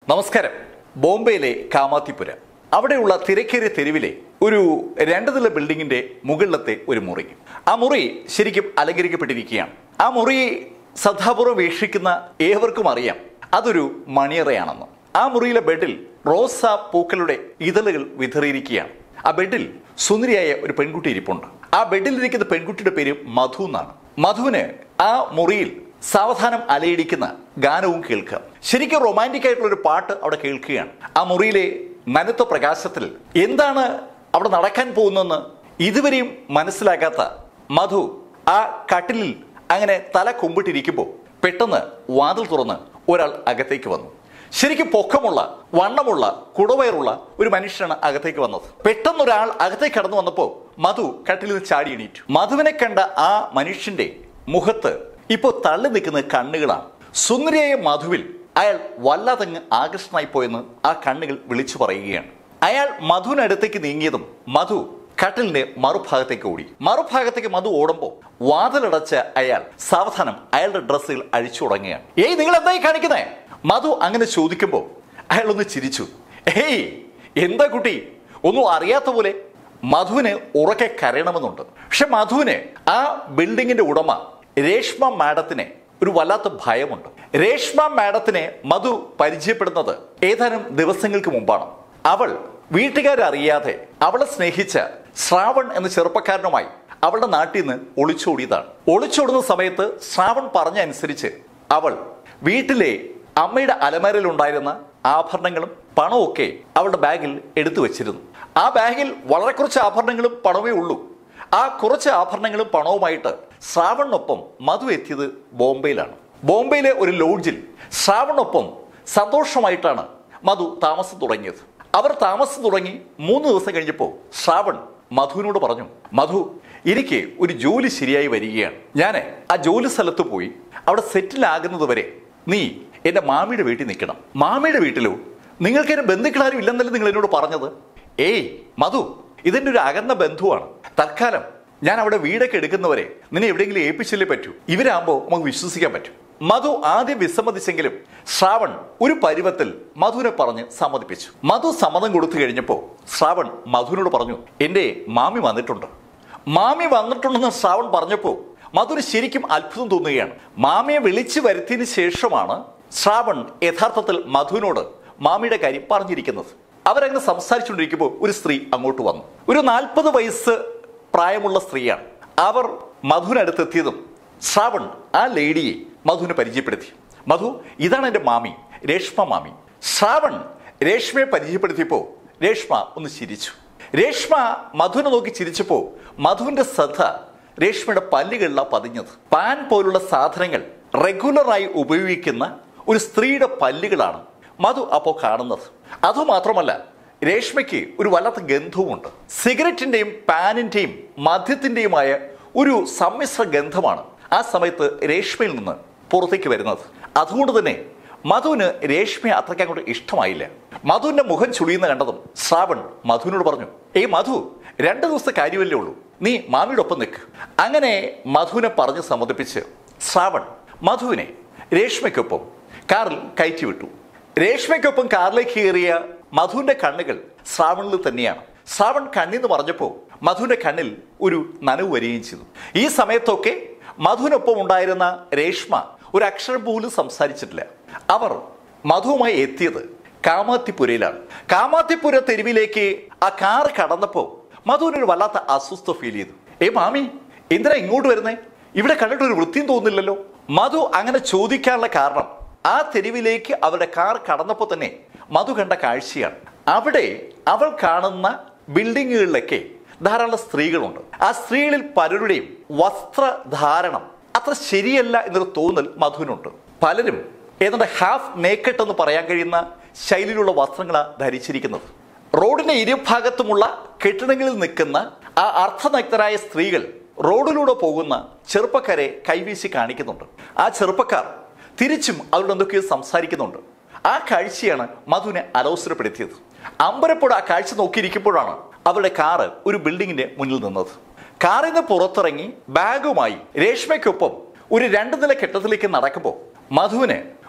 നമസ്കാരം ബോംബെയിലെ കാമാത്തിപുര അവിടെയുള്ള തിരക്കേറിയ തെരുവിലെ ഒരു രണ്ട് നില ബിൽഡിങ്ങിന്റെ മുകളിലത്തെ ഒരു മുറി ആ മുറി ശരിക്കും അലങ്കരിക്കപ്പെട്ടിരിക്കുകയാണ് ആ മുറി ശ്രദ്ധാപൂർവ്വം വീക്ഷിക്കുന്ന ഏവർക്കും അറിയാം അതൊരു മണിയറയാണെന്ന് ആ മുറിയിലെ ബെഡിൽ റോസ പൂക്കളുടെ ഇതളുകൾ വിതറിയിരിക്കുകയാണ് ആ ബെഡിൽ സുന്ദരിയായ ഒരു പെൺകുട്ടി ഇരിപ്പുണ്ട് ആ ബെഡിൽ ഇരിക്കുന്ന പെൺകുട്ടിയുടെ പേര് മധു എന്നാണ് മധുവിന് ആ മുറിയിൽ സാവധാനം അലയിടിക്കുന്ന ഗാനവും കേൾക്കുക ശരിക്കും റൊമാൻറ്റിക് ആയിട്ടുള്ള ഒരു പാട്ട് അവിടെ കേൾക്കുകയാണ് ആ മുറിയിലെ നനുത്ത പ്രകാശത്തിൽ എന്താണ് അവിടെ നടക്കാൻ പോകുന്നതെന്ന് ഇതുവരെയും മനസ്സിലാക്കാത്ത മധു ആ കട്ടിലിൽ അങ്ങനെ തല കുമ്പിട്ടിരിക്കുമ്പോൾ പെട്ടെന്ന് വാതിൽ തുറന്ന് ഒരാൾ അകത്തേക്ക് വന്നു ശരിക്കും പൊക്കമുള്ള വണ്ണമുള്ള കുടവയറുള്ള ഒരു മനുഷ്യനാണ് അകത്തേക്ക് വന്നത് പെട്ടെന്ന് ഒരാൾ അകത്തേക്ക് കടന്നു വന്നപ്പോൾ മധു കട്ടിലിൽ നിന്ന് ചാടി എണീറ്റു മധുവിനെ കണ്ട ആ മനുഷ്യന്റെ മുഖത്ത് ഇപ്പോൾ തള്ളി നിൽക്കുന്ന കണ്ണുകളാണ് സുന്ദരിയായ മധുവിൽ അയാൾ വല്ലാതങ്ങ് ആകർഷണമായി പോയെന്ന് ആ കണ്ണുകൾ വിളിച്ചു പറയുകയാണ് അയാൾ മധുവിനടുത്തേക്ക് നീങ്ങിയതും മധു കട്ടിലിന്റെ മറുഭാഗത്തേക്ക് ഓടി മറുഭാഗത്തേക്ക് മധു ഓടുമ്പോൾ വാതിലടച്ച അയാൾ സാവധാനം അയാളുടെ ഡ്രസ്സുകൾ അഴിച്ചു തുടങ്ങുകയാണ് ഏയ് നിങ്ങൾ എന്തായി കാണിക്കുന്നേ മധു അങ്ങനെ ചോദിക്കുമ്പോൾ അയാൾ ഒന്ന് ചിരിച്ചു ഏയ് എന്താ കുട്ടി ഒന്നും അറിയാത്ത പോലെ മധുവിന് ഉറക്കെ കരയണമെന്നുണ്ട് പക്ഷെ മധുവിന് ആ ബിൽഡിങ്ങിന്റെ ഉടമ രേഷ്മ മാഡത്തിനെ ഒരു വല്ലാത്ത ഭയമുണ്ട് രേഷ്മ മാഡത്തിനെ മധു പരിചയപ്പെടുന്നത് ഏതാനും ദിവസങ്ങൾക്ക് മുമ്പാണ് അവൾ വീട്ടുകാരറിയാതെ അവളെ സ്നേഹിച്ച ശ്രാവൺ എന്ന ചെറുപ്പക്കാരനുമായി അവളുടെ നാട്ടിൽ നിന്ന് ഒളിച്ചോടിയതാണ് ഒളിച്ചോടുന്ന സമയത്ത് ശ്രാവൺ പറഞ്ഞ അനുസരിച്ച് അവൾ വീട്ടിലെ അമ്മയുടെ അലമാരയിൽ ഉണ്ടായിരുന്ന ആഭരണങ്ങളും പണവും ഒക്കെ അവളുടെ ബാഗിൽ എടുത്തു വെച്ചിരുന്നു ആ ബാഗിൽ വളരെ കുറച്ച് ആഭരണങ്ങളും പണമേ ഉള്ളൂ ആ കുറച്ച് ആഭരണങ്ങളും പണവുമായിട്ട് ശ്രാവണിനൊപ്പം മധു എത്തിയത് ബോംബെയിലാണ് ബോംബെയിലെ ഒരു ലോഡ്ജിൽ ശ്രാവണിനൊപ്പം സന്തോഷമായിട്ടാണ് മധു താമസം തുടങ്ങിയത് അവർ താമസം തുടങ്ങി മൂന്ന് ദിവസം കഴിഞ്ഞപ്പോൾ ശ്രാവൺ മധുവിനോട് പറഞ്ഞു മധു എനിക്ക് ഒരു ജോലി ശരിയായി വരികയാണ് ഞാൻ ആ ജോലി സ്ഥലത്ത് പോയി അവിടെ സെറ്റിൽ ആകുന്നത് വരെ നീ എന്റെ മാമിയുടെ വീട്ടിൽ നിൽക്കണം മാമിയുടെ വീട്ടിലോ നിങ്ങൾക്ക് എന്റെ ബന്ധുക്കളാരും ഇല്ലെന്നല്ലേ നിങ്ങൾ എന്നോട് പറഞ്ഞത് ഏയ് മധു ഇതെന്റെ ഒരു അകന്ന ബന്ധുവാണ് തൽക്കാലം ഞാൻ അവിടെ വീടൊക്കെ എടുക്കുന്നവരെ നിന്നെ എവിടെയെങ്കിലും ഏൽപ്പിച്ചല്ലേ പറ്റൂ ഇവരാകുമ്പോൾ നമുക്ക് വിശ്വസിക്കാൻ പറ്റും മധു ആദ്യം വിസമ്മതിച്ചെങ്കിലും ശ്രാവൺ ഒരു പരുവത്തിൽ മധുവിനെ പറഞ്ഞ് സമ്മതിപ്പിച്ചു മധു സമ്മതം കൊടുത്തു കഴിഞ്ഞപ്പോൾ ശ്രാവൺ മധുവിനോട് പറഞ്ഞു എന്റെ മാമി വന്നിട്ടുണ്ട് മാമി വന്നിട്ടുണ്ടെന്ന് ശ്രാവൺ പറഞ്ഞപ്പോൾ മധുന് ശരിക്കും അത്ഭുതം തോന്നുകയാണ് മാമിയെ വിളിച്ചു വരുത്തിയതിനു ശേഷമാണ് ശ്രാവൺ യഥാർത്ഥത്തിൽ മധുവിനോട് മാമിയുടെ കാര്യം പറഞ്ഞിരിക്കുന്നത് അവരങ്ങനെ സംസാരിച്ചുകൊണ്ടിരിക്കുമ്പോൾ ഒരു സ്ത്രീ അങ്ങോട്ട് വന്നു ഒരു നാൽപ്പത് വയസ്സ് പ്രായമുള്ള സ്ത്രീയാണ് അവർ മധുവിനടുത്തെത്തിയതും ശ്രാവൺ ആ ലേഡിയെ മധുവിനെ പരിചയപ്പെടുത്തി മധു ഇതാണ് എൻ്റെ മാമി രേഷ്മ മാമി ശ്രാവൺ രേഷ്മയെ പരിചയപ്പെടുത്തിയപ്പോൾ രേഷ്മ ഒന്ന് ചിരിച്ചു രേഷ്മ മധുവിനെ നോക്കി ചിരിച്ചപ്പോൾ മധുവിന്റെ ശ്രദ്ധ രേഷ്മയുടെ പല്ലുകളിലാണ് പതിഞ്ഞത് പാൻ പോലുള്ള സാധനങ്ങൾ റെഗുലറായി ഉപയോഗിക്കുന്ന ഒരു സ്ത്രീയുടെ പല്ലുകളാണ് മധു അപ്പോൾ കാണുന്നത് അതുമാത്രമല്ല രേഷ്മയ്ക്ക് ഒരു വല്ലാത്ത ഗന്ധവുമുണ്ട് സിഗരറ്റിന്റെയും പാനിന്റെയും മദ്യത്തിന്റെയുമായ ഒരു സമ്മിശ്ര ഗന്ധമാണ് ആ സമയത്ത് രേഷ്മയിൽ നിന്ന് പുറത്തേക്ക് വരുന്നത് അതുകൊണ്ട് തന്നെ മധുവിന് രേഷ്മയെ അത്രയ്ക്ക് അങ്ങോട്ട് ഇഷ്ടമായില്ല മധുവിന്റെ മുഖം ചുളിയുന്ന കണ്ടതും ശ്രാവൺ മധുവിനോട് പറഞ്ഞു ഏയ് മധു രണ്ട് ദിവസത്തെ കാര്യമല്ലേ ഉള്ളൂ നീ മാമിയുടെ ഒപ്പം നിൽക്ക് അങ്ങനെ മധുവിനെ പറഞ്ഞ് സമ്മതിപ്പിച്ച് ശ്രാവൺ മധുവിനെ രേഷ്മയ്ക്കൊപ്പം കാറിൽ കയറ്റി വിട്ടു രേഷ്മയ്ക്കൊപ്പം കാറിലേക്ക് കയറിയ മധുവിന്റെ കണ്ണുകൾ ശ്രാവണിൽ തന്നെയാണ് ശ്രാവൺ കണ്ണിന്ന് പറഞ്ഞപ്പോൾ മധുവിന്റെ കണ്ണിൽ ഒരു നനവ് വരികയും ചെയ്തു ഈ സമയത്തൊക്കെ മധുവിനൊപ്പം ഉണ്ടായിരുന്ന രേഷ്മ ഒരു അക്ഷരം പോലും സംസാരിച്ചിട്ടില്ല അവർ മധുവുമായി എത്തിയത് കാമാത്തിപ്പുരയിലാണ് കാമാത്തിപ്പുര തെരുവിലേക്ക് ആ കാർ കടന്നപ്പോൾ മധുവിനൊരു വല്ലാത്ത അസ്വസ്ഥ ഫീൽ ചെയ്തു ഏ മാമി എന്തിനാ ഇങ്ങോട്ട് വരുന്നേ ഇവിടെ കണ്ടിട്ട് ഒരു വൃത്തിയും തോന്നുന്നില്ലല്ലോ മധു അങ്ങനെ ചോദിക്കാനുള്ള കാരണം ആ തെരുവിലേക്ക് അവരുടെ കാർ കടന്നപ്പോൾ തന്നെ മധു കണ്ട കാഴ്ചയാണ് അവിടെ അവൾ കാണുന്ന ബിൽഡിങ്ങുകളിലൊക്കെ ധാരാളം സ്ത്രീകളുണ്ട് ആ സ്ത്രീകളിൽ പലരുടെയും വസ്ത്രധാരണം അത്ര ശരിയല്ല എന്നൊരു തോന്നൽ മധുവിനുണ്ട് പലരും ഏതാണ്ട് ഹാഫ് നേക്കട്ട് എന്ന് പറയാൻ കഴിയുന്ന ശൈലിയിലുള്ള വസ്ത്രങ്ങളാണ് ധരിച്ചിരിക്കുന്നത് റോഡിന്റെ ഇരുഭാഗത്തുമുള്ള കെട്ടിടങ്ങളിൽ നിൽക്കുന്ന ആ അർത്ഥനഗ്നരായ സ്ത്രീകൾ റോഡിലൂടെ പോകുന്ന ചെറുപ്പക്കാരെ കൈവീശി കാണിക്കുന്നുണ്ട് ആ ചെറുപ്പക്കാർ തിരിച്ചും അവരോട് എന്തൊക്കെയോ സംസാരിക്കുന്നുണ്ട് ആ കാഴ്ചയാണ് മധുവിനെ അലോസരപ്പെടുത്തിയത് അമ്പരപ്പോട് ആ കാഴ്ച നോക്കിയിരിക്കുമ്പോഴാണ് അവരുടെ കാറ് ഒരു ബിൽഡിങ്ങിന്റെ മുന്നിൽ നിന്നത് കാറിൽ നിന്ന് പുറത്തിറങ്ങി ബാഗുമായി രേഷ്മയ്ക്കൊപ്പം ഒരു രണ്ട് നില കെട്ടിടത്തിലേക്ക് നടക്കുമ്പോൾ മധുവിന്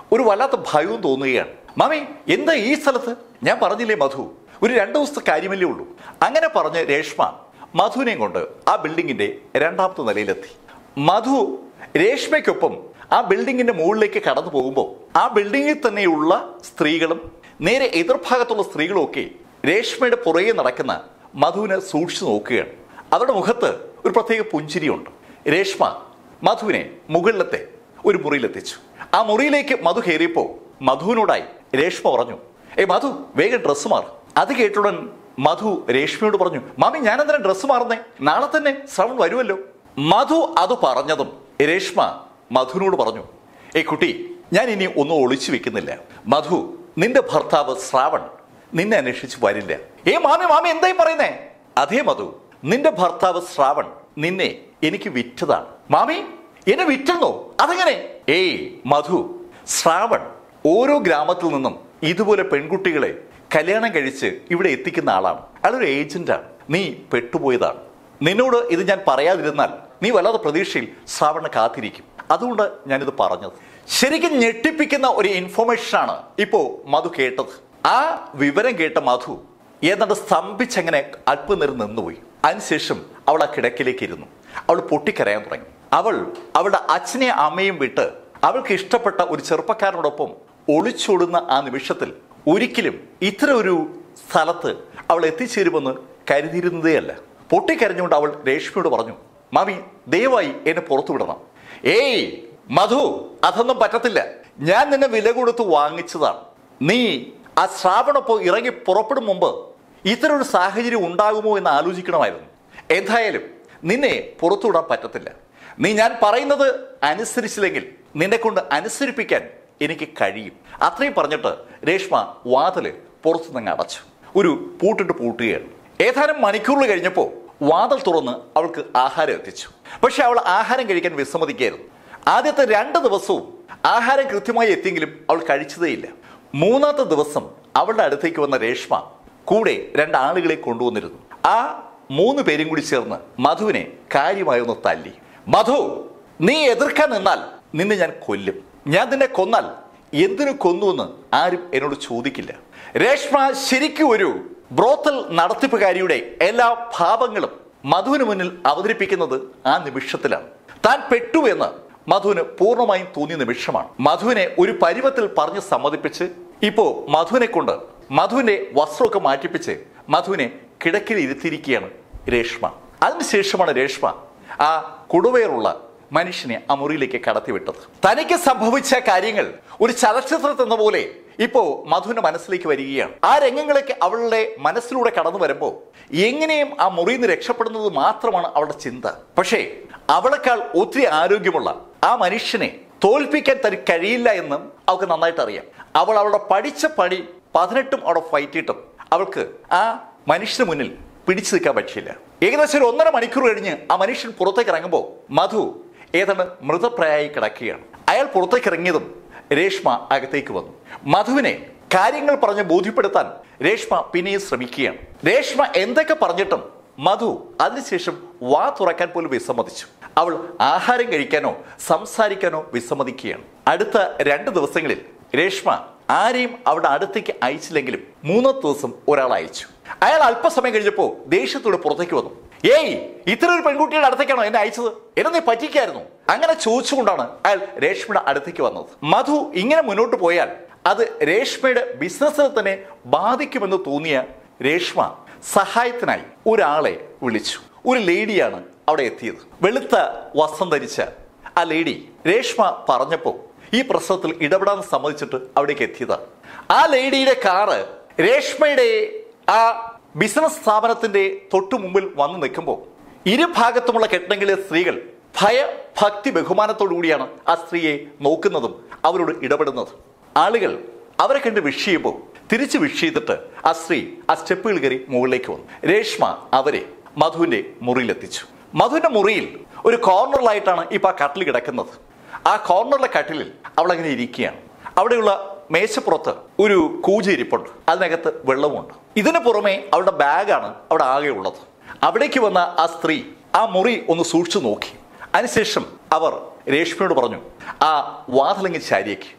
ഒരു വല്ലാത്ത ഭയവും തോന്നുകയാണ് മാമി എന്താ ഈ സ്ഥലത്ത് ഞാൻ പറഞ്ഞില്ലേ മധു ഒരു രണ്ടു ദിവസത്തെ കാര്യമല്ലേ ഉള്ളൂ അങ്ങനെ പറഞ്ഞ് രേഷ്മ മധുവിനെയും കൊണ്ട് ആ ബിൽഡിങ്ങിന്റെ രണ്ടാമത്തെ നിലയിലെത്തി മധു രേഷ്മയ്ക്കൊപ്പം ആ ബിൽഡിങ്ങിന്റെ മുകളിലേക്ക് കടന്നു പോകുമ്പോൾ ആ ബിൽഡിങ്ങിൽ തന്നെയുള്ള സ്ത്രീകളും നേരെ എതിർഭാഗത്തുള്ള സ്ത്രീകളും ഒക്കെ രേഷ്മയുടെ പുറകെ നടക്കുന്ന മധുവിനെ സൂക്ഷിച്ചു നോക്കുകയാണ് അവരുടെ മുഖത്ത് ഒരു പ്രത്യേക പുഞ്ചിരിയുണ്ട് രേഷ്മ മധുവിനെ മുകളിലത്തെ ഒരു മുറിയിലെത്തിച്ചു ആ മുറിയിലേക്ക് മധു കയറിയപ്പോൾ മധുവിനോടായി രേഷ്മ പറഞ്ഞു ഏ മധു വേഗം ഡ്രസ്സ് മാറും അത് കേട്ടുടൻ മധു രേഷ്മയോട് പറഞ്ഞു മാമി ഞാൻ എന്തിനാ ഡ്രസ്സ് മാറുന്നേ നാളെ തന്നെ ശ്രവൺ വരുമല്ലോ മധു അത് പറഞ്ഞതും രേഷ്മ മധുവിനോട് പറഞ്ഞു ഏ കുട്ടി ഞാൻ ഇനി ഒന്നും ഒളിച്ചു വെക്കുന്നില്ല മധു നിന്റെ ഭർത്താവ് ശ്രാവൺ നിന്നെ അന്വേഷിച്ച് വരില്ല ഏ മാമി മാമി എന്തായി പറയുന്നേ അതേ മധു നിന്റെ ഭർത്താവ് ശ്രാവൺ നിന്നെ എനിക്ക് വിറ്റതാണ് മാമി എന്നെ വിറ്റെന്നോ അതെങ്ങനെ ഏയ് മധു ശ്രാവൺ ഓരോ ഗ്രാമത്തിൽ നിന്നും ഇതുപോലെ പെൺകുട്ടികളെ കല്യാണം കഴിച്ച് ഇവിടെ എത്തിക്കുന്ന ആളാണ് അയാളൊരു ഏജന്റാണ് നീ പെട്ടുപോയതാണ് നിന്നോട് ഇത് ഞാൻ പറയാതിരുന്നാൽ നീ വല്ലാതെ പ്രതീക്ഷയിൽ ശ്രാവണ കാത്തിരിക്കും അതുകൊണ്ട് ഞാനിത് പറഞ്ഞത് ശരിക്കും ഞെട്ടിപ്പിക്കുന്ന ഒരു ഇൻഫർമേഷനാണ് ഇപ്പോ മധു കേട്ടത് ആ വിവരം കേട്ട മധു ഏതാണ്ട് സ്തംഭിച്ചങ്ങനെ അല്പനേരം നിന്നുപോയി അതിനുശേഷം അവൾ ആ കിടക്കിലേക്ക് ഇരുന്നു അവൾ പൊട്ടിക്കരയാൻ തുടങ്ങി അവൾ അവളുടെ അച്ഛനെ അമ്മയും വിട്ട് അവൾക്ക് ഇഷ്ടപ്പെട്ട ഒരു ചെറുപ്പക്കാരനോടൊപ്പം ഒളിച്ചോടുന്ന ആ നിമിഷത്തിൽ ഒരിക്കലും ഇത്തരം ഒരു സ്ഥലത്ത് അവൾ എത്തിച്ചേരുമെന്ന് കരുതിയിരുന്നതേയല്ല പൊട്ടിക്കരഞ്ഞുകൊണ്ട് അവൾ രേഷ്മയോട് പറഞ്ഞു മാമി ദയവായി എന്നെ പുറത്തു വിടണം ഏയ് മധു അതൊന്നും പറ്റത്തില്ല ഞാൻ നിന്നെ വില കൊടുത്ത് വാങ്ങിച്ചതാണ് നീ ആ ശ്രാവണൊപ്പം ഇറങ്ങി പുറപ്പെടും മുമ്പ് ഇത്തരം ഒരു സാഹചര്യം ഉണ്ടാകുമോ എന്ന് ആലോചിക്കണമായിരുന്നു എന്തായാലും നിന്നെ പുറത്തുവിടാൻ പറ്റത്തില്ല നീ ഞാൻ പറയുന്നത് അനുസരിച്ചില്ലെങ്കിൽ നിന്നെ കൊണ്ട് അനുസരിപ്പിക്കാൻ എനിക്ക് കഴിയും അത്രയും പറഞ്ഞിട്ട് രേഷ്മ വാതില് പുറത്തുനിന്ന് അടച്ചു ഒരു പൂട്ടിട്ട് പൂട്ടുകയാണ് ഏതാനും മണിക്കൂറുകൾ കഴിഞ്ഞപ്പോൾ വാതിൽ തുറന്ന് അവൾക്ക് ആഹാരം എത്തിച്ചു പക്ഷെ അവൾ ആഹാരം കഴിക്കാൻ വിസമ്മതിക്കായിരുന്നു ആദ്യത്തെ രണ്ട് ദിവസവും ആഹാരം കൃത്യമായി എത്തിയെങ്കിലും അവൾ കഴിച്ചതേയില്ല മൂന്നാമത്തെ ദിവസം അവളുടെ അടുത്തേക്ക് വന്ന രേഷ്മ കൂടെ രണ്ടാളുകളെ കൊണ്ടുവന്നിരുന്നു ആ മൂന്ന് പേരും കൂടി ചേർന്ന് മധുവിനെ കാര്യമായി ഒന്ന് തല്ലി മധു നീ എതിർക്കാൻ നിന്നാൽ നിന്നെ ഞാൻ കൊല്ലും ഞാൻ നിന്നെ കൊന്നാൽ എന്തിനു കൊന്നുവെന്ന് ആരും എന്നോട് ചോദിക്കില്ല രേഷ്മ ശരിക്കും ഒരു ബ്രോത്തൽ നടത്തിപ്പുകാരിയുടെ എല്ലാ ഭാവങ്ങളും മധുവിന് മുന്നിൽ അവതരിപ്പിക്കുന്നത് ആ നിമിഷത്തിലാണ് താൻ പെട്ടു എന്ന് മധുവിന് പൂർണ്ണമായും തോന്നിയ നിമിഷമാണ് മധുവിനെ ഒരു പരുവത്തിൽ പറഞ്ഞ് സമ്മതിപ്പിച്ച് ഇപ്പോ മധുവിനെ കൊണ്ട് മധുവിന്റെ വസ്ത്രമൊക്കെ മാറ്റിപ്പിച്ച് മധുവിനെ കിടക്കിൽ ഇരുത്തിയിരിക്കുകയാണ് രേഷ്മ അതിനുശേഷമാണ് രേഷ്മ ആ കുടുവയറുള്ള മനുഷ്യനെ ആ മുറിയിലേക്ക് കടത്തിവിട്ടത് തനിക്ക് സംഭവിച്ച കാര്യങ്ങൾ ഒരു ചലച്ചിത്രത്തിൽ എന്ന പോലെ ഇപ്പോ മധുവിന്റെ മനസ്സിലേക്ക് വരികയാണ് ആ രംഗങ്ങളൊക്കെ അവളുടെ മനസ്സിലൂടെ കടന്നു വരുമ്പോൾ എങ്ങനെയും ആ മുറിയിൽ നിന്ന് രക്ഷപ്പെടുന്നത് മാത്രമാണ് അവളുടെ ചിന്ത പക്ഷേ അവളെക്കാൾ ഒത്തിരി ആരോഗ്യമുള്ള ആ മനുഷ്യനെ തോൽപ്പിക്കാൻ തനിക്ക് കഴിയില്ല എന്നും അവൾക്ക് നന്നായിട്ട് അറിയാം അവൾ അവളുടെ പഠിച്ച പടി പതിനെട്ടും അവിടെ ഫൈറ്റിട്ടും അവൾക്ക് ആ മനുഷ്യന് മുന്നിൽ പിടിച്ചു നിൽക്കാൻ പറ്റിയില്ല ഏകദേശം ഒരു ഒന്നര മണിക്കൂർ കഴിഞ്ഞ് ആ മനുഷ്യൻ പുറത്തേക്ക് ഇറങ്ങുമ്പോൾ മധു ഏതാണ്ട് മൃതപ്രായായി കിടക്കുകയാണ് അയാൾ പുറത്തേക്ക് ഇറങ്ങിയതും രേഷ്മ അകത്തേക്ക് വന്നു മധുവിനെ കാര്യങ്ങൾ പറഞ്ഞ് ബോധ്യപ്പെടുത്താൻ രേഷ്മ പിന്നെയും ശ്രമിക്കുകയാണ് രേഷ്മ എന്തൊക്കെ പറഞ്ഞിട്ടും മധു അതിനുശേഷം വാ തുറക്കാൻ പോലും വിസമ്മതിച്ചു അവൾ ആഹാരം കഴിക്കാനോ സംസാരിക്കാനോ വിസമ്മതിക്കുകയാണ് അടുത്ത രണ്ട് ദിവസങ്ങളിൽ രേഷ്മ ആരെയും അവിടെ അടുത്തേക്ക് അയച്ചില്ലെങ്കിലും മൂന്നാം ദിവസം ഒരാൾ അയച്ചു അയാൾ അല്പസമയം കഴിഞ്ഞപ്പോൾ ദേഷ്യത്തോടെ പുറത്തേക്ക് വന്നു ഏയ് ഇത്ര ഒരു പെൺകുട്ടിയുടെ അടുത്തേക്കാണോ എന്നെ അയച്ചത് എന്നെ നീ പറ്റിക്കായിരുന്നു അങ്ങനെ ചോദിച്ചുകൊണ്ടാണ് അയാൾ രേഷ്മയുടെ അടുത്തേക്ക് വന്നത് മധു ഇങ്ങനെ മുന്നോട്ട് പോയാൽ അത് രേഷ്മയുടെ ബിസിനസ്സിനെ തന്നെ ബാധിക്കുമെന്ന് തോന്നിയ രേഷ്മ സഹായത്തിനായി ഒരാളെ വിളിച്ചു ഒരു ലേഡിയാണ് അവിടെ എത്തിയത് വെളുത്ത വസ്ത്രം ധരിച്ച ആ ലേഡി രേഷ്മ പറഞ്ഞപ്പോൾ ഈ പ്രശ്നത്തിൽ ഇടപെടാൻ സമ്മതിച്ചിട്ട് അവിടേക്ക് എത്തിയതാണ് ആ ലേഡിയുടെ കാറ് രേഷ്മയുടെ ആ ബിസിനസ് സ്ഥാപനത്തിന്റെ തൊട്ടു മുമ്പിൽ വന്നു നിൽക്കുമ്പോൾ ഇരുഭാഗത്തുമുള്ള കെട്ടിടങ്ങളിലെ സ്ത്രീകൾ ഭയ ഭക്തി ബഹുമാനത്തോടു കൂടിയാണ് ആ സ്ത്രീയെ നോക്കുന്നതും അവരോട് ഇടപെടുന്നതും ആളുകൾ അവരെ കണ്ട് വിഷ് ചെയ്യുമ്പോൾ തിരിച്ച് വിഷ് ചെയ്തിട്ട് ആ സ്ത്രീ ആ സ്റ്റെപ്പുകൾ കയറി മുകളിലേക്ക് വന്നു രേഷ്മ അവരെ മധുവിന്റെ മുറിയിലെത്തിച്ചു മധുവിന്റെ മുറിയിൽ ഒരു കോർണറിലായിട്ടാണ് ഇപ്പൊ ആ കട്ടിൽ കിടക്കുന്നത് ആ കോർണറിലെ കട്ടിലിൽ അവൾ അങ്ങനെ ഇരിക്കുകയാണ് അവിടെയുള്ള മേശപ്പുറത്ത് ഒരു കൂജ ഇരിപ്പുണ്ട് അതിനകത്ത് വെള്ളവുമുണ്ട് ഇതിനു പുറമെ അവളുടെ ബാഗാണ് അവിടെ ആകെ ഉള്ളത് അവിടേക്ക് വന്ന ആ സ്ത്രീ ആ മുറി ഒന്ന് സൂക്ഷിച്ചു നോക്കി അതിനുശേഷം അവർ രേഷ്മയോട് പറഞ്ഞു ആ വാതിലെങ്കിൽ ചാരിയേക്ക്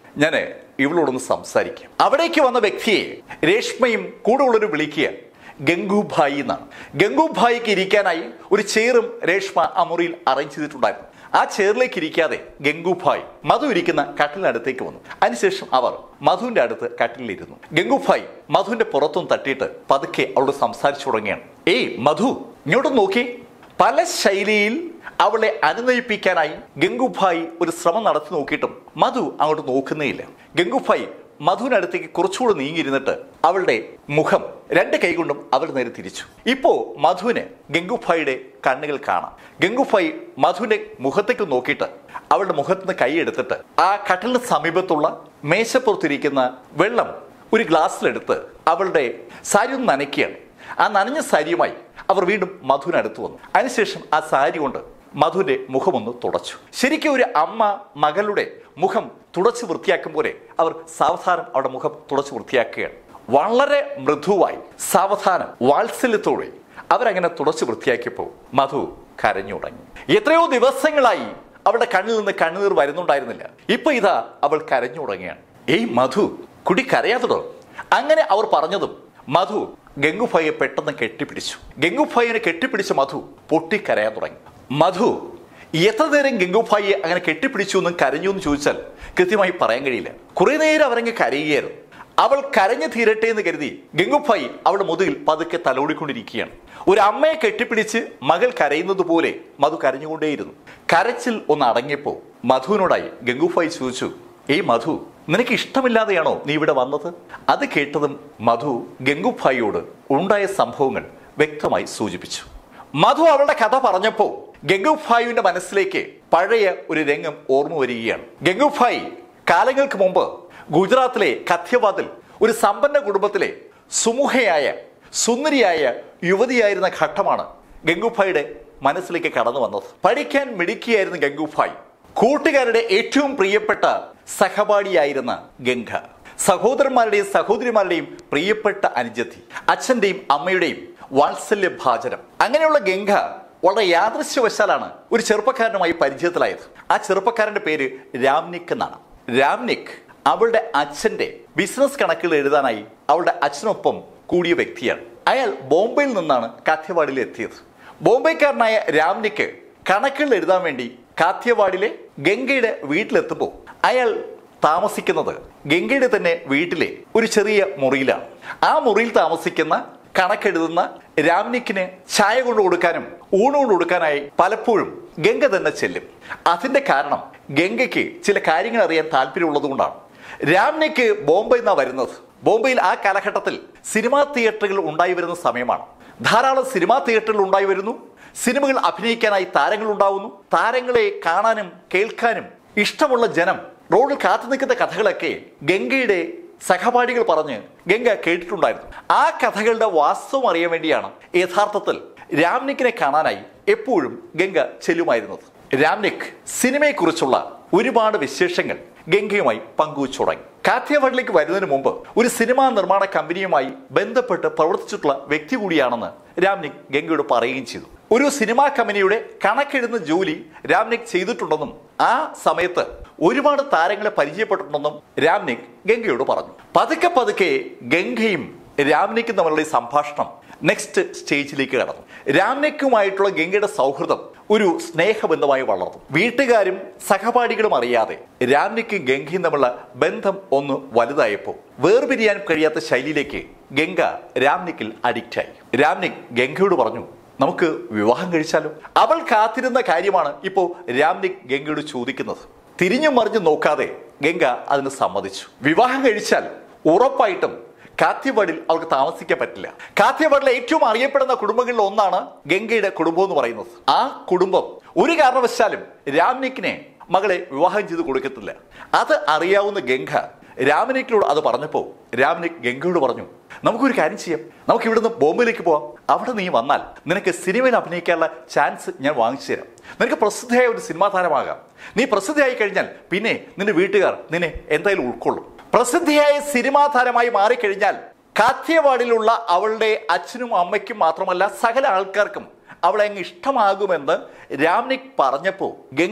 ഞാൻ ഇവളോടൊന്ന് സംസാരിക്കാം അവിടേക്ക് വന്ന വ്യക്തിയെ രേഷ്മയും കൂടെ ഉള്ളൊരു വിളിക്കുക ഗംഗുഭായി എന്നാണ് ഗംഗുഭായിക്ക് ഇരിക്കാനായി ഒരു ചെയറും രേഷ്മ ആ മുറിയിൽ അറേഞ്ച് ചെയ്തിട്ടുണ്ടായിരുന്നു ആ ചെയറിലേക്ക് ഇരിക്കാതെ ഗംഗുഭായ് മധു ഇരിക്കുന്ന കട്ടിലിനടുത്തേക്ക് വന്നു അതിനുശേഷം അവർ മധുവിന്റെ അടുത്ത് കട്ടിലിരുന്നു ഗംഗുഭായ് മധുവിന്റെ പുറത്തും തട്ടിയിട്ട് പതുക്കെ അവളോട് സംസാരിച്ചു തുടങ്ങിയാണ് ഏയ് മധു ഇങ്ങോട്ട് നോക്കി പല ശൈലിയിൽ അവളെ അനുനയിപ്പിക്കാനായി ഗംഗുഭായ് ഒരു ശ്രമം നടത്തി നോക്കിയിട്ടും മധു അങ്ങോട്ട് നോക്കുന്നേയില്ല ഗംഗുഭായ് മധുവിനടുത്തേക്ക് കുറച്ചുകൂടെ നീങ്ങിയിരുന്നിട്ട് അവളുടെ മുഖം രണ്ട് കൈകൊണ്ടും അവൾ നേരെ തിരിച്ചു ഇപ്പോ മധുവിന് ഗംഗുഭായിയുടെ കണ്ണുകൾ കാണാം ഗംഗുഭായ് മധുവിന്റെ മുഖത്തേക്ക് നോക്കിയിട്ട് അവളുടെ മുഖത്ത് നിന്ന് കൈ എടുത്തിട്ട് ആ കട്ടിലിന് സമീപത്തുള്ള മേശപ്പുറത്തിരിക്കുന്ന വെള്ളം ഒരു ഗ്ലാസ്സിലെടുത്ത് അവളുടെ സാരി ഒന്ന് നനയ്ക്കുകയാണ് ആ നനഞ്ഞ സാരിയുമായി അവർ വീണ്ടും മധുവിനടുത്ത് വന്നു അതിനുശേഷം ആ സാരി കൊണ്ട് മധുവിന്റെ മുഖമൊന്ന് തുടച്ചു ശരിക്കും ഒരു അമ്മ മകളുടെ മുഖം തുടച്ച് വൃത്തിയാക്കും പോലെ അവർ സാവധാനം അവരുടെ മുഖം തുടച്ച് വൃത്തിയാക്കുകയാണ് വളരെ മൃദുവായി സാവധാനം വാത്സല്യത്തോടെ അവരങ്ങനെ തുടച്ച് വൃത്തിയാക്കിയപ്പോൾ മധു കരഞ്ഞു തുടങ്ങി എത്രയോ ദിവസങ്ങളായി അവളുടെ കണ്ണിൽ നിന്ന് കണ്ണുനീർ വരുന്നുണ്ടായിരുന്നില്ല ഇപ്പൊ ഇതാ അവൾ കരഞ്ഞു തുടങ്ങിയാണ് ഏയ് മധു കുടി കരയാത്തടോ അങ്ങനെ അവർ പറഞ്ഞതും മധു ഗംഗുഭായിയെ പെട്ടെന്ന് കെട്ടിപ്പിടിച്ചു ഗംഗുഭായിനെ കെട്ടിപ്പിടിച്ച മധു പൊട്ടിക്കരയാൻ തുടങ്ങി മധു എത്ര നേരം ഗംഗുഭായിയെ അങ്ങനെ കെട്ടിപ്പിടിച്ചു എന്നും കരഞ്ഞു എന്ന് ചോദിച്ചാൽ കൃത്യമായി പറയാൻ കഴിയില്ല കുറെ നേരം അവരങ്ങ് കരയുകയായിരുന്നു അവൾ കരഞ്ഞു തീരട്ടെ എന്ന് കരുതി ഗംഗുഭായി അവളുടെ മുതുകിൽ പതുക്കെ തലോടിക്കൊണ്ടിരിക്കുകയാണ് ഒരു അമ്മയെ കെട്ടിപ്പിടിച്ച് മകൾ കരയുന്നത് പോലെ മധു കരഞ്ഞുകൊണ്ടേയിരുന്നു കരച്ചിൽ ഒന്ന് അടങ്ങിയപ്പോ മധുവിനോടായി ഗംഗുഭായി ചോദിച്ചു ഏയ് മധു നിനക്ക് ഇഷ്ടമില്ലാതെയാണോ നീ ഇവിടെ വന്നത് അത് കേട്ടതും മധു ഗംഗുഭായിയോട് ഉണ്ടായ സംഭവങ്ങൾ വ്യക്തമായി സൂചിപ്പിച്ചു മധു അവളുടെ കഥ പറഞ്ഞപ്പോ ഗംഗുഭായിയുടെ മനസ്സിലേക്ക് പഴയ ഒരു രംഗം ഓർമ്മ വരികയാണ് ഗംഗുഭായി കാലങ്ങൾക്ക് മുമ്പ് ഗുജറാത്തിലെ കഥ്യവാദിൽ ഒരു സമ്പന്ന കുടുംബത്തിലെ സുമുഖയായ സുന്ദരിയായ യുവതിയായിരുന്ന ഘട്ടമാണ് ഗംഗുഭായിയുടെ മനസ്സിലേക്ക് കടന്നു വന്നത് പഠിക്കാൻ മിടുക്കിയായിരുന്ന ഗംഗുഭായ് കൂട്ടുകാരുടെ ഏറ്റവും പ്രിയപ്പെട്ട സഹപാഠിയായിരുന്ന ഗംഗ സഹോദരന്മാരുടെയും സഹോദരിമാരുടെയും പ്രിയപ്പെട്ട അനുജത്തി അച്ഛന്റെയും അമ്മയുടെയും വാത്സല്യ ഭാചനം അങ്ങനെയുള്ള ഗംഗ വളരെ യാദൃശ്യവശാലാണ് ഒരു ചെറുപ്പക്കാരനുമായി പരിചയത്തിലായത് ആ ചെറുപ്പക്കാരന്റെ പേര് രാംനിക് എന്നാണ് രാംനിക് അവളുടെ അച്ഛന്റെ ബിസിനസ് കണക്കുകൾ എഴുതാനായി അവളുടെ അച്ഛനൊപ്പം കൂടിയ വ്യക്തിയാണ് അയാൾ ബോംബെയിൽ നിന്നാണ് കാഥ്യവാടിയിൽ എത്തിയത് ബോംബെക്കാരനായ രാംനിക്ക് കണക്കുകൾ എഴുതാൻ വേണ്ടി കാഥ്യവാടിലെ ഗംഗയുടെ വീട്ടിലെത്തുമ്പോൾ അയാൾ താമസിക്കുന്നത് ഗംഗയുടെ തന്നെ വീട്ടിലെ ഒരു ചെറിയ മുറിയിലാണ് ആ മുറിയിൽ താമസിക്കുന്ന കണക്കെഴുതുന്ന രാംനിക്കിന് ചായ കൊണ്ട് കൊടുക്കാനും ഊണ് കൊണ്ട് കൊടുക്കാനായി പലപ്പോഴും ഗംഗ തന്നെ ചെല്ലും അതിന്റെ കാരണം ഗംഗയ്ക്ക് ചില കാര്യങ്ങൾ അറിയാൻ താല്പര്യമുള്ളത് കൊണ്ടാണ് രാംനിക്ക് ബോംബെയിൽ നിന്നാണ് വരുന്നത് ബോംബെയിൽ ആ കാലഘട്ടത്തിൽ സിനിമാ തിയേറ്ററുകൾ ഉണ്ടായി വരുന്ന സമയമാണ് ധാരാളം സിനിമാ തിയേറ്ററുകൾ ഉണ്ടായി വരുന്നു സിനിമകൾ അഭിനയിക്കാനായി താരങ്ങൾ ഉണ്ടാവുന്നു താരങ്ങളെ കാണാനും കേൾക്കാനും ഇഷ്ടമുള്ള ജനം റോഡിൽ കാത്തു നിൽക്കുന്ന കഥകളൊക്കെ ഗംഗയുടെ സഹപാഠികൾ പറഞ്ഞ് ഗംഗ കേട്ടിട്ടുണ്ടായിരുന്നു ആ കഥകളുടെ വാസ്തവം അറിയാൻ വേണ്ടിയാണ് യഥാർത്ഥത്തിൽ രാംനിക്കിനെ കാണാനായി എപ്പോഴും ഗംഗ ചെല്ലുമായിരുന്നത് രാംനിക് സിനിമയെക്കുറിച്ചുള്ള ഒരുപാട് വിശേഷങ്ങൾ ഗംഗയുമായി പങ്കുവച്ചു തുടങ്ങി കാഥ്യവാഡിലേക്ക് വരുന്നതിന് മുമ്പ് ഒരു സിനിമാ നിർമ്മാണ കമ്പനിയുമായി ബന്ധപ്പെട്ട് പ്രവർത്തിച്ചിട്ടുള്ള വ്യക്തി കൂടിയാണെന്ന് രാംനിക് ഗംഗയോട് പറയുകയും ചെയ്തു ഒരു സിനിമാ കമ്പനിയുടെ കണക്കെഴുതുന്ന ജോലി രാംനിക് ചെയ്തിട്ടുണ്ടെന്നും ആ സമയത്ത് ഒരുപാട് താരങ്ങളെ പരിചയപ്പെട്ടിട്ടുണ്ടെന്നും രാംനിക് ഗംഗയോട് പറഞ്ഞു പതുക്കെ പതുക്കെ ഗംഗയും രാംനിക്കും തമ്മിലുള്ള ഈ സംഭാഷണം നെക്സ്റ്റ് സ്റ്റേജിലേക്ക് കടന്നു രാംനിക്കുമായിട്ടുള്ള ഗംഗയുടെ സൗഹൃദം ഒരു സ്നേഹബന്ധമായി വളർന്നു വീട്ടുകാരും സഹപാഠികളും അറിയാതെ രാംനിക്കും ഗംഗയും തമ്മിലുള്ള ബന്ധം ഒന്ന് വലുതായപ്പോൾ വേർപിരിയാൻ കഴിയാത്ത ശൈലിയിലേക്ക് ഗംഗ രാംനിക്കിൽ അഡിക്റ്റായി രാംനിക് ഗംഗയോട് പറഞ്ഞു നമുക്ക് വിവാഹം കഴിച്ചാലോ അവൾ കാത്തിരുന്ന കാര്യമാണ് ഇപ്പോൾ രാംനിക് ഗംഗയോട് ചോദിക്കുന്നത് തിരിഞ്ഞു മറിഞ്ഞു നോക്കാതെ ഗംഗ അതിന് സമ്മതിച്ചു വിവാഹം കഴിച്ചാൽ ഉറപ്പായിട്ടും കാത്യവാടിൽ അവർക്ക് താമസിക്കാൻ പറ്റില്ല കാത്യവാടിലെ ഏറ്റവും അറിയപ്പെടുന്ന കുടുംബങ്ങളിൽ ഒന്നാണ് ഗംഗയുടെ കുടുംബം എന്ന് പറയുന്നത് ആ കുടുംബം ഒരു കാരണവശാലും രാംനിക്കിനെ മകളെ വിവാഹം ചെയ്ത് കൊടുക്കത്തില്ല അത് അറിയാവുന്ന ഗംഗ രാമനിക്കിനോട് അത് പറഞ്ഞപ്പോൾ രാമനിക് ഗംഗയോട് പറഞ്ഞു നമുക്കൊരു കാര്യം ചെയ്യാം നമുക്ക് ഇവിടുന്ന് ബോംബെയിലേക്ക് പോവാം അവിടെ നീ വന്നാൽ നിനക്ക് സിനിമയിൽ അഭിനയിക്കാനുള്ള ചാൻസ് ഞാൻ വാങ്ങിച്ചു തരാം നിനക്ക് പ്രസിദ്ധയായ ഒരു സിനിമാ താരമാകാം നീ പ്രസിദ്ധയായി കഴിഞ്ഞാൽ പിന്നെ നിന്റെ വീട്ടുകാർ നിന്നെ എന്തായാലും ഉൾക്കൊള്ളും പ്രസിദ്ധിയായ സിനിമാ താരമായി മാറിക്കഴിഞ്ഞാൽ കാഥ്യവാടിലുള്ള അവളുടെ അച്ഛനും അമ്മയ്ക്കും മാത്രമല്ല സകല ആൾക്കാർക്കും അവളെ അങ്ങ് ഇഷ്ടമാകുമെന്ന് രാംനിക് പറഞ്ഞപ്പോ ഗംഗ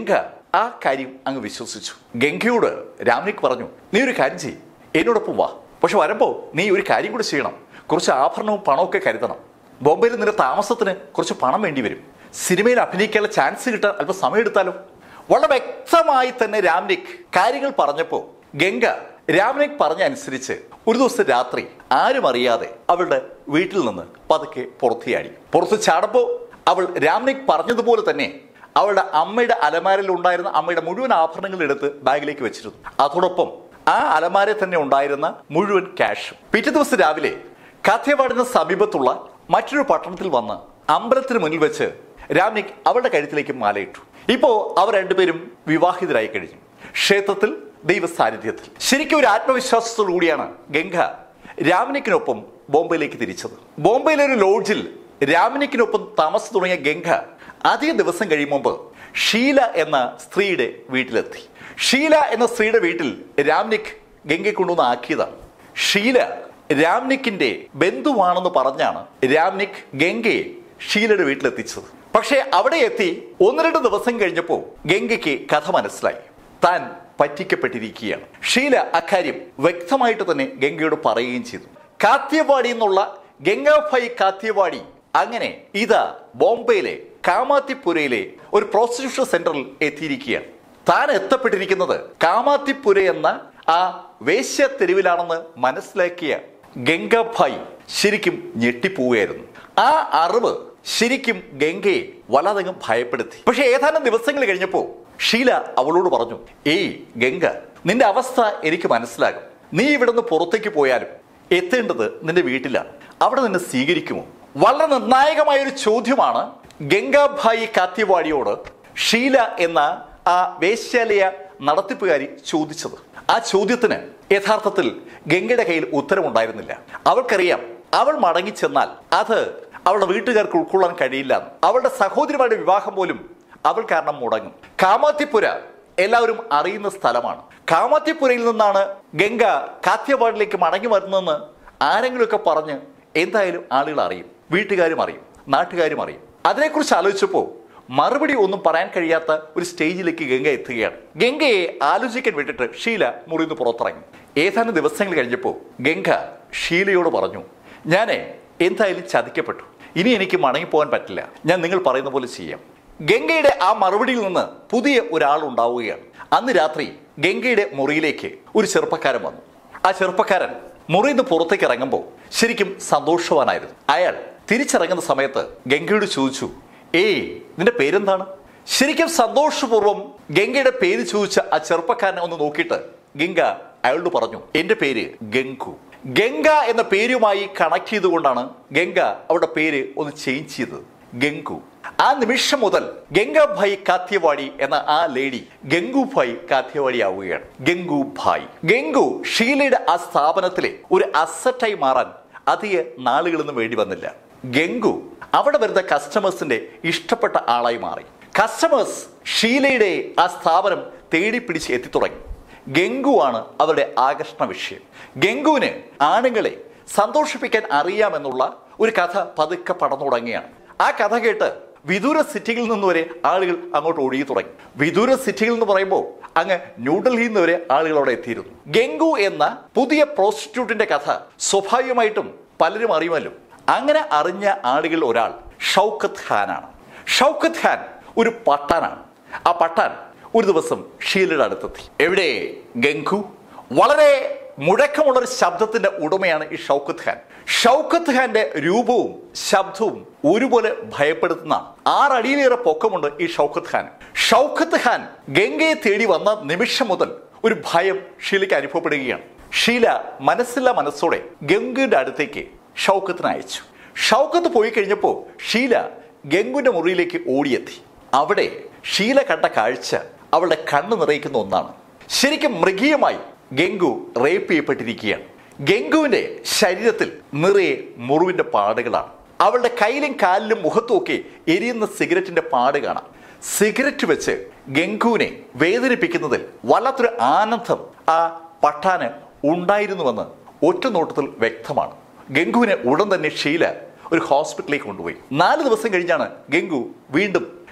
ആ കാര്യം അങ്ങ് വിശ്വസിച്ചു ഗംഗയോട് രാംനിക് പറഞ്ഞു നീ ഒരു കാര്യം ചെയ്യ് എന്നോടൊപ്പം വാ പക്ഷെ വരുമ്പോൾ നീ ഒരു കാര്യം കൂടി ചെയ്യണം കുറച്ച് ആഭരണവും പണമൊക്കെ കരുതണം ബോംബെയിൽ നിന്റെ താമസത്തിന് കുറച്ച് പണം വേണ്ടി വരും സിനിമയിൽ അഭിനയിക്കാനുള്ള ചാൻസ് കിട്ടാൻ അല്പം സമയം എടുത്താലോ വളരെ വ്യക്തമായി തന്നെ രാംനിക് കാര്യങ്ങൾ പറഞ്ഞപ്പോൾ ഗംഗ രാംനിക് പറഞ്ഞ അനുസരിച്ച് ഒരു ദിവസം രാത്രി ആരും അറിയാതെ അവളുടെ വീട്ടിൽ നിന്ന് പതുക്കെ പുറത്തിയാടി പുറത്ത് ചാടപ്പോ അവൾ രാംനിക് പറഞ്ഞതുപോലെ തന്നെ അവളുടെ അമ്മയുടെ അലമാരയിൽ ഉണ്ടായിരുന്ന അമ്മയുടെ മുഴുവൻ ആഭരണങ്ങൾ എടുത്ത് ബാഗിലേക്ക് വെച്ചിരുന്നു അതോടൊപ്പം ആ അലമാരയിൽ തന്നെ ഉണ്ടായിരുന്ന മുഴുവൻ ക്യാഷും പിറ്റേ ദിവസം രാവിലെ കാഥ്യവാടിന് സമീപത്തുള്ള മറ്റൊരു പട്ടണത്തിൽ വന്ന് അമ്പലത്തിന് മുന്നിൽ വെച്ച് രാംനിക് അവളുടെ കഴുത്തിലേക്ക് മാലയിട്ടു ഇപ്പോ അവർ രണ്ടുപേരും വിവാഹിതരായി കഴിഞ്ഞു ക്ഷേത്രത്തിൽ ദൈവ സാന്നിധ്യത്തിൽ ശരിക്കും ഒരു ആത്മവിശ്വാസത്തോടു കൂടിയാണ് ഗംഗ രാമനിക്കിനൊപ്പം ബോംബെയിലേക്ക് തിരിച്ചത് ബോംബെയിലെ ഒരു ലോഡ്ജിൽ രാമനിക്കിനൊപ്പം താമസം തുടങ്ങിയ ഗംഗ അധിക ദിവസം കഴിയും മുമ്പ് ഷീല എന്ന സ്ത്രീയുടെ വീട്ടിലെത്തി ഷീല എന്ന സ്ത്രീയുടെ വീട്ടിൽ രാംനിക് ഗംഗയെ കൊണ്ടുവന്ന് ആക്കിയതാണ് ഷീല രാംനിക്കിന്റെ ബന്ധുവാണെന്ന് പറഞ്ഞാണ് രാംനിക് ഗംഗയെ ഷീലയുടെ വീട്ടിലെത്തിച്ചത് പക്ഷേ അവിടെ എത്തി ഒന്ന് രണ്ട് ദിവസം കഴിഞ്ഞപ്പോൾ ഗംഗയ്ക്ക് കഥ മനസ്സിലായി താൻ പറ്റിക്കപ്പെട്ടിരിക്കുകയാണ് ഷീല അക്കാര്യം വ്യക്തമായിട്ട് തന്നെ ഗംഗയോട് പറയുകയും ചെയ്തു കാത്യവാടി എന്നുള്ള ഗംഗാഭായി കാത്യവാടി അങ്ങനെ ഇതാ ബോംബെയിലെ കാമാത്തിപ്പുരയിലെ ഒരു പ്രോസ്റ്റിറ്റ്യൂഷൻ സെന്ററിൽ എത്തിയിരിക്കുകയാണ് താൻ എത്തപ്പെട്ടിരിക്കുന്നത് കാമാത്തിപ്പുര എന്ന ആ വേശ്യ തെരുവിലാണെന്ന് മനസ്സിലാക്കിയ ഗംഗാഭായി ശരിക്കും ഞെട്ടിപ്പോവുകയായിരുന്നു ആ അറിവ് ശരിക്കും ഗംഗയെ വല്ലാതങ്ങ് ഭയപ്പെടുത്തി പക്ഷെ ഏതാനും ദിവസങ്ങൾ കഴിഞ്ഞപ്പോൾ ഷീല അവളോട് പറഞ്ഞു ഏയ് ഗംഗ നിന്റെ അവസ്ഥ എനിക്ക് മനസ്സിലാകും നീ ഇവിടുന്ന് പുറത്തേക്ക് പോയാലും എത്തേണ്ടത് നിന്റെ വീട്ടിലാണ് അവിടെ നിന്നെ സ്വീകരിക്കുമോ വളരെ നിർണായകമായ ഒരു ചോദ്യമാണ് ഗംഗാഭായി കാത്യവാടിയോട് ഷീല എന്ന ആ വേശ്യാലയ നടത്തിപ്പുകാരി ചോദിച്ചത് ആ ചോദ്യത്തിന് യഥാർത്ഥത്തിൽ ഗംഗയുടെ കയ്യിൽ ഉത്തരമുണ്ടായിരുന്നില്ല അവൾക്കറിയാം അവൾ മടങ്ങിച്ചെന്നാൽ അത് അവളുടെ വീട്ടുകാർക്ക് ഉൾക്കൊള്ളാൻ കഴിയില്ല അവളുടെ സഹോദരിമാരുടെ വിവാഹം പോലും അവൾ കാരണം മുടങ്ങും കാമാത്തിപ്പുര എല്ലാവരും അറിയുന്ന സ്ഥലമാണ് കാമാത്തിപ്പുരയിൽ നിന്നാണ് ഗംഗ കാത്യവാടിലേക്ക് മടങ്ങി വരുന്നതെന്ന് ആരെങ്കിലുമൊക്കെ പറഞ്ഞ് എന്തായാലും ആളുകൾ അറിയും വീട്ടുകാരും അറിയും നാട്ടുകാരും അറിയും അതിനെക്കുറിച്ച് ആലോചിച്ചപ്പോൾ മറുപടി ഒന്നും പറയാൻ കഴിയാത്ത ഒരു സ്റ്റേജിലേക്ക് ഗംഗ എത്തുകയാണ് ഗംഗയെ ആലോചിക്കാൻ വിട്ടിട്ട് ഷീല മുറിന്ന് പുറത്തിറങ്ങി ഏതാനും ദിവസങ്ങൾ കഴിഞ്ഞപ്പോൾ ഗംഗ ഷീലയോട് പറഞ്ഞു ഞാനേ എന്തായാലും ചതിക്കപ്പെട്ടു ഇനി എനിക്ക് മടങ്ങിപ്പോകാൻ പറ്റില്ല ഞാൻ നിങ്ങൾ പറയുന്ന പോലെ ചെയ്യാം ഗംഗയുടെ ആ മറുപടിയിൽ നിന്ന് പുതിയ ഒരാൾ ഉണ്ടാവുകയാണ് അന്ന് രാത്രി ഗംഗയുടെ മുറിയിലേക്ക് ഒരു ചെറുപ്പക്കാരൻ വന്നു ആ ചെറുപ്പക്കാരൻ മുറിയിൽ നിന്ന് പുറത്തേക്ക് ഇറങ്ങുമ്പോൾ ശരിക്കും സന്തോഷവാനായിരുന്നു അയാൾ തിരിച്ചിറങ്ങുന്ന സമയത്ത് ഗംഗയോട് ചോദിച്ചു ഏയ് നിന്റെ പേരെന്താണ് ശരിക്കും സന്തോഷപൂർവ്വം ഗംഗയുടെ പേര് ചോദിച്ച ആ ചെറുപ്പക്കാരനെ ഒന്ന് നോക്കിയിട്ട് ഗംഗ അയാളോട് പറഞ്ഞു എന്റെ പേര് ഗംഗു ഗംഗ എന്ന പേരുമായി കണക്ട് ചെയ്തുകൊണ്ടാണ് ഗംഗ അവരുടെ പേര് ഒന്ന് ചേഞ്ച് ചെയ്തത് ഗംഗു ആ നിമിഷം മുതൽ ഗംഗാഭായ് കാത്യവാടി എന്ന ആ ലേഡി ഗംഗുഭായ് കാത്യവാടി ആവുകയാണ് ഗംഗുഭായ് ഗംഗു ഷീലയുടെ ആ സ്ഥാപനത്തിലെ ഒരു അസറ്റായി മാറാൻ അധിക നാളുകളൊന്നും വേണ്ടി വന്നില്ല ഗംഗു അവിടെ വരുന്ന കസ്റ്റമേഴ്സിന്റെ ഇഷ്ടപ്പെട്ട ആളായി മാറി കസ്റ്റമേഴ്സ് ഷീലയുടെ ആ സ്ഥാപനം തേടി പിടിച്ച് എത്തിത്തുടങ്ങി ഗംഗുവാണ് അവരുടെ ആകർഷണ വിഷയം ഗംഗുവിന് ആണുങ്ങളെ സന്തോഷിപ്പിക്കാൻ അറിയാമെന്നുള്ള ഒരു കഥ പതുക്കെ പടന്നു തുടങ്ങിയാണ് ആ കഥ കേട്ട് വിദൂര സിറ്റിയിൽ നിന്ന് വരെ ആളുകൾ അങ്ങോട്ട് ഒഴുകി തുടങ്ങി വിദൂര സിറ്റിയിൽ എന്ന് പറയുമ്പോൾ അങ്ങ് ന്യൂഡൽഹിയിൽ നിന്ന് വരെ ആളുകൾ അവിടെ എത്തിയിരുന്നു ഗംഗു എന്ന പുതിയ പ്രോസ്റ്റിറ്റ്യൂട്ടിന്റെ കഥ സ്വാഭാവികമായിട്ടും പലരും അറിയുമല്ലോ അങ്ങനെ അറിഞ്ഞ ആളുകൾ ഒരാൾ ഷൗക്കത്ത് ഖാനാണ് ഷൗക്കത്ത് ഖാൻ ഒരു പട്ടാനാണ് ആ പട്ടാൻ ഒരു ദിവസം ഷീലയുടെ അടുത്തെത്തി എവിടെ ഗംഗു വളരെ മുഴക്കമുള്ള ഒരു ശബ്ദത്തിന്റെ ഉടമയാണ് ഈ ഷൗക്കത്ത് ഖാൻ ഷൗക്കത്ത് ഖാന്റെ രൂപവും ശബ്ദവും ഒരുപോലെ ഭയപ്പെടുത്തുന്ന ആറടിയിലേറെ പൊക്കമുണ്ട് ഈ ഷൗക്കത്ത് ഖാൻ ഷൗക്കത്ത് ഖാൻ ഗംഗയെ തേടി വന്ന നിമിഷം മുതൽ ഒരു ഭയം ഷീലയ്ക്ക് അനുഭവപ്പെടുകയാണ് ഷീല മനസ്സില്ല മനസ്സോടെ ഗംഗുവിന്റെ അടുത്തേക്ക് ഷൗക്കത്തിനെ അയച്ചു ഷൗക്കത്ത് പോയി കഴിഞ്ഞപ്പോൾ ഷീല ഗംഗുവിന്റെ മുറിയിലേക്ക് ഓടിയെത്തി അവിടെ ഷീല കണ്ട കാഴ്ച അവളുടെ കണ്ണ് നിറയിക്കുന്ന ഒന്നാണ് ശരിക്കും മൃഗീയമായി ഗംഗു റേപ്പ് ചെയ്യപ്പെട്ടിരിക്കുകയാണ് ഗംഗുവിന്റെ ശരീരത്തിൽ നിറയെ മുറിവിന്റെ പാടുകളാണ് അവളുടെ കയ്യിലും കാലിലും മുഖത്തുമൊക്കെ എരിയുന്ന സിഗരറ്റിന്റെ പാട് കാണാം സിഗരറ്റ് വെച്ച് ഗംഗുവിനെ വേദനിപ്പിക്കുന്നതിൽ വല്ലാത്തൊരു ആനന്ദം ആ പട്ടാന് ഉണ്ടായിരുന്നുവെന്ന് ഒറ്റ നോട്ടത്തിൽ വ്യക്തമാണ് ഗംഗുവിനെ ഉടൻ തന്നെ ഷീല ഒരു ഹോസ്പിറ്റലിലേക്ക് കൊണ്ടുപോയി നാല് ദിവസം കഴിഞ്ഞാണ് ഗംഗു വീണ്ടും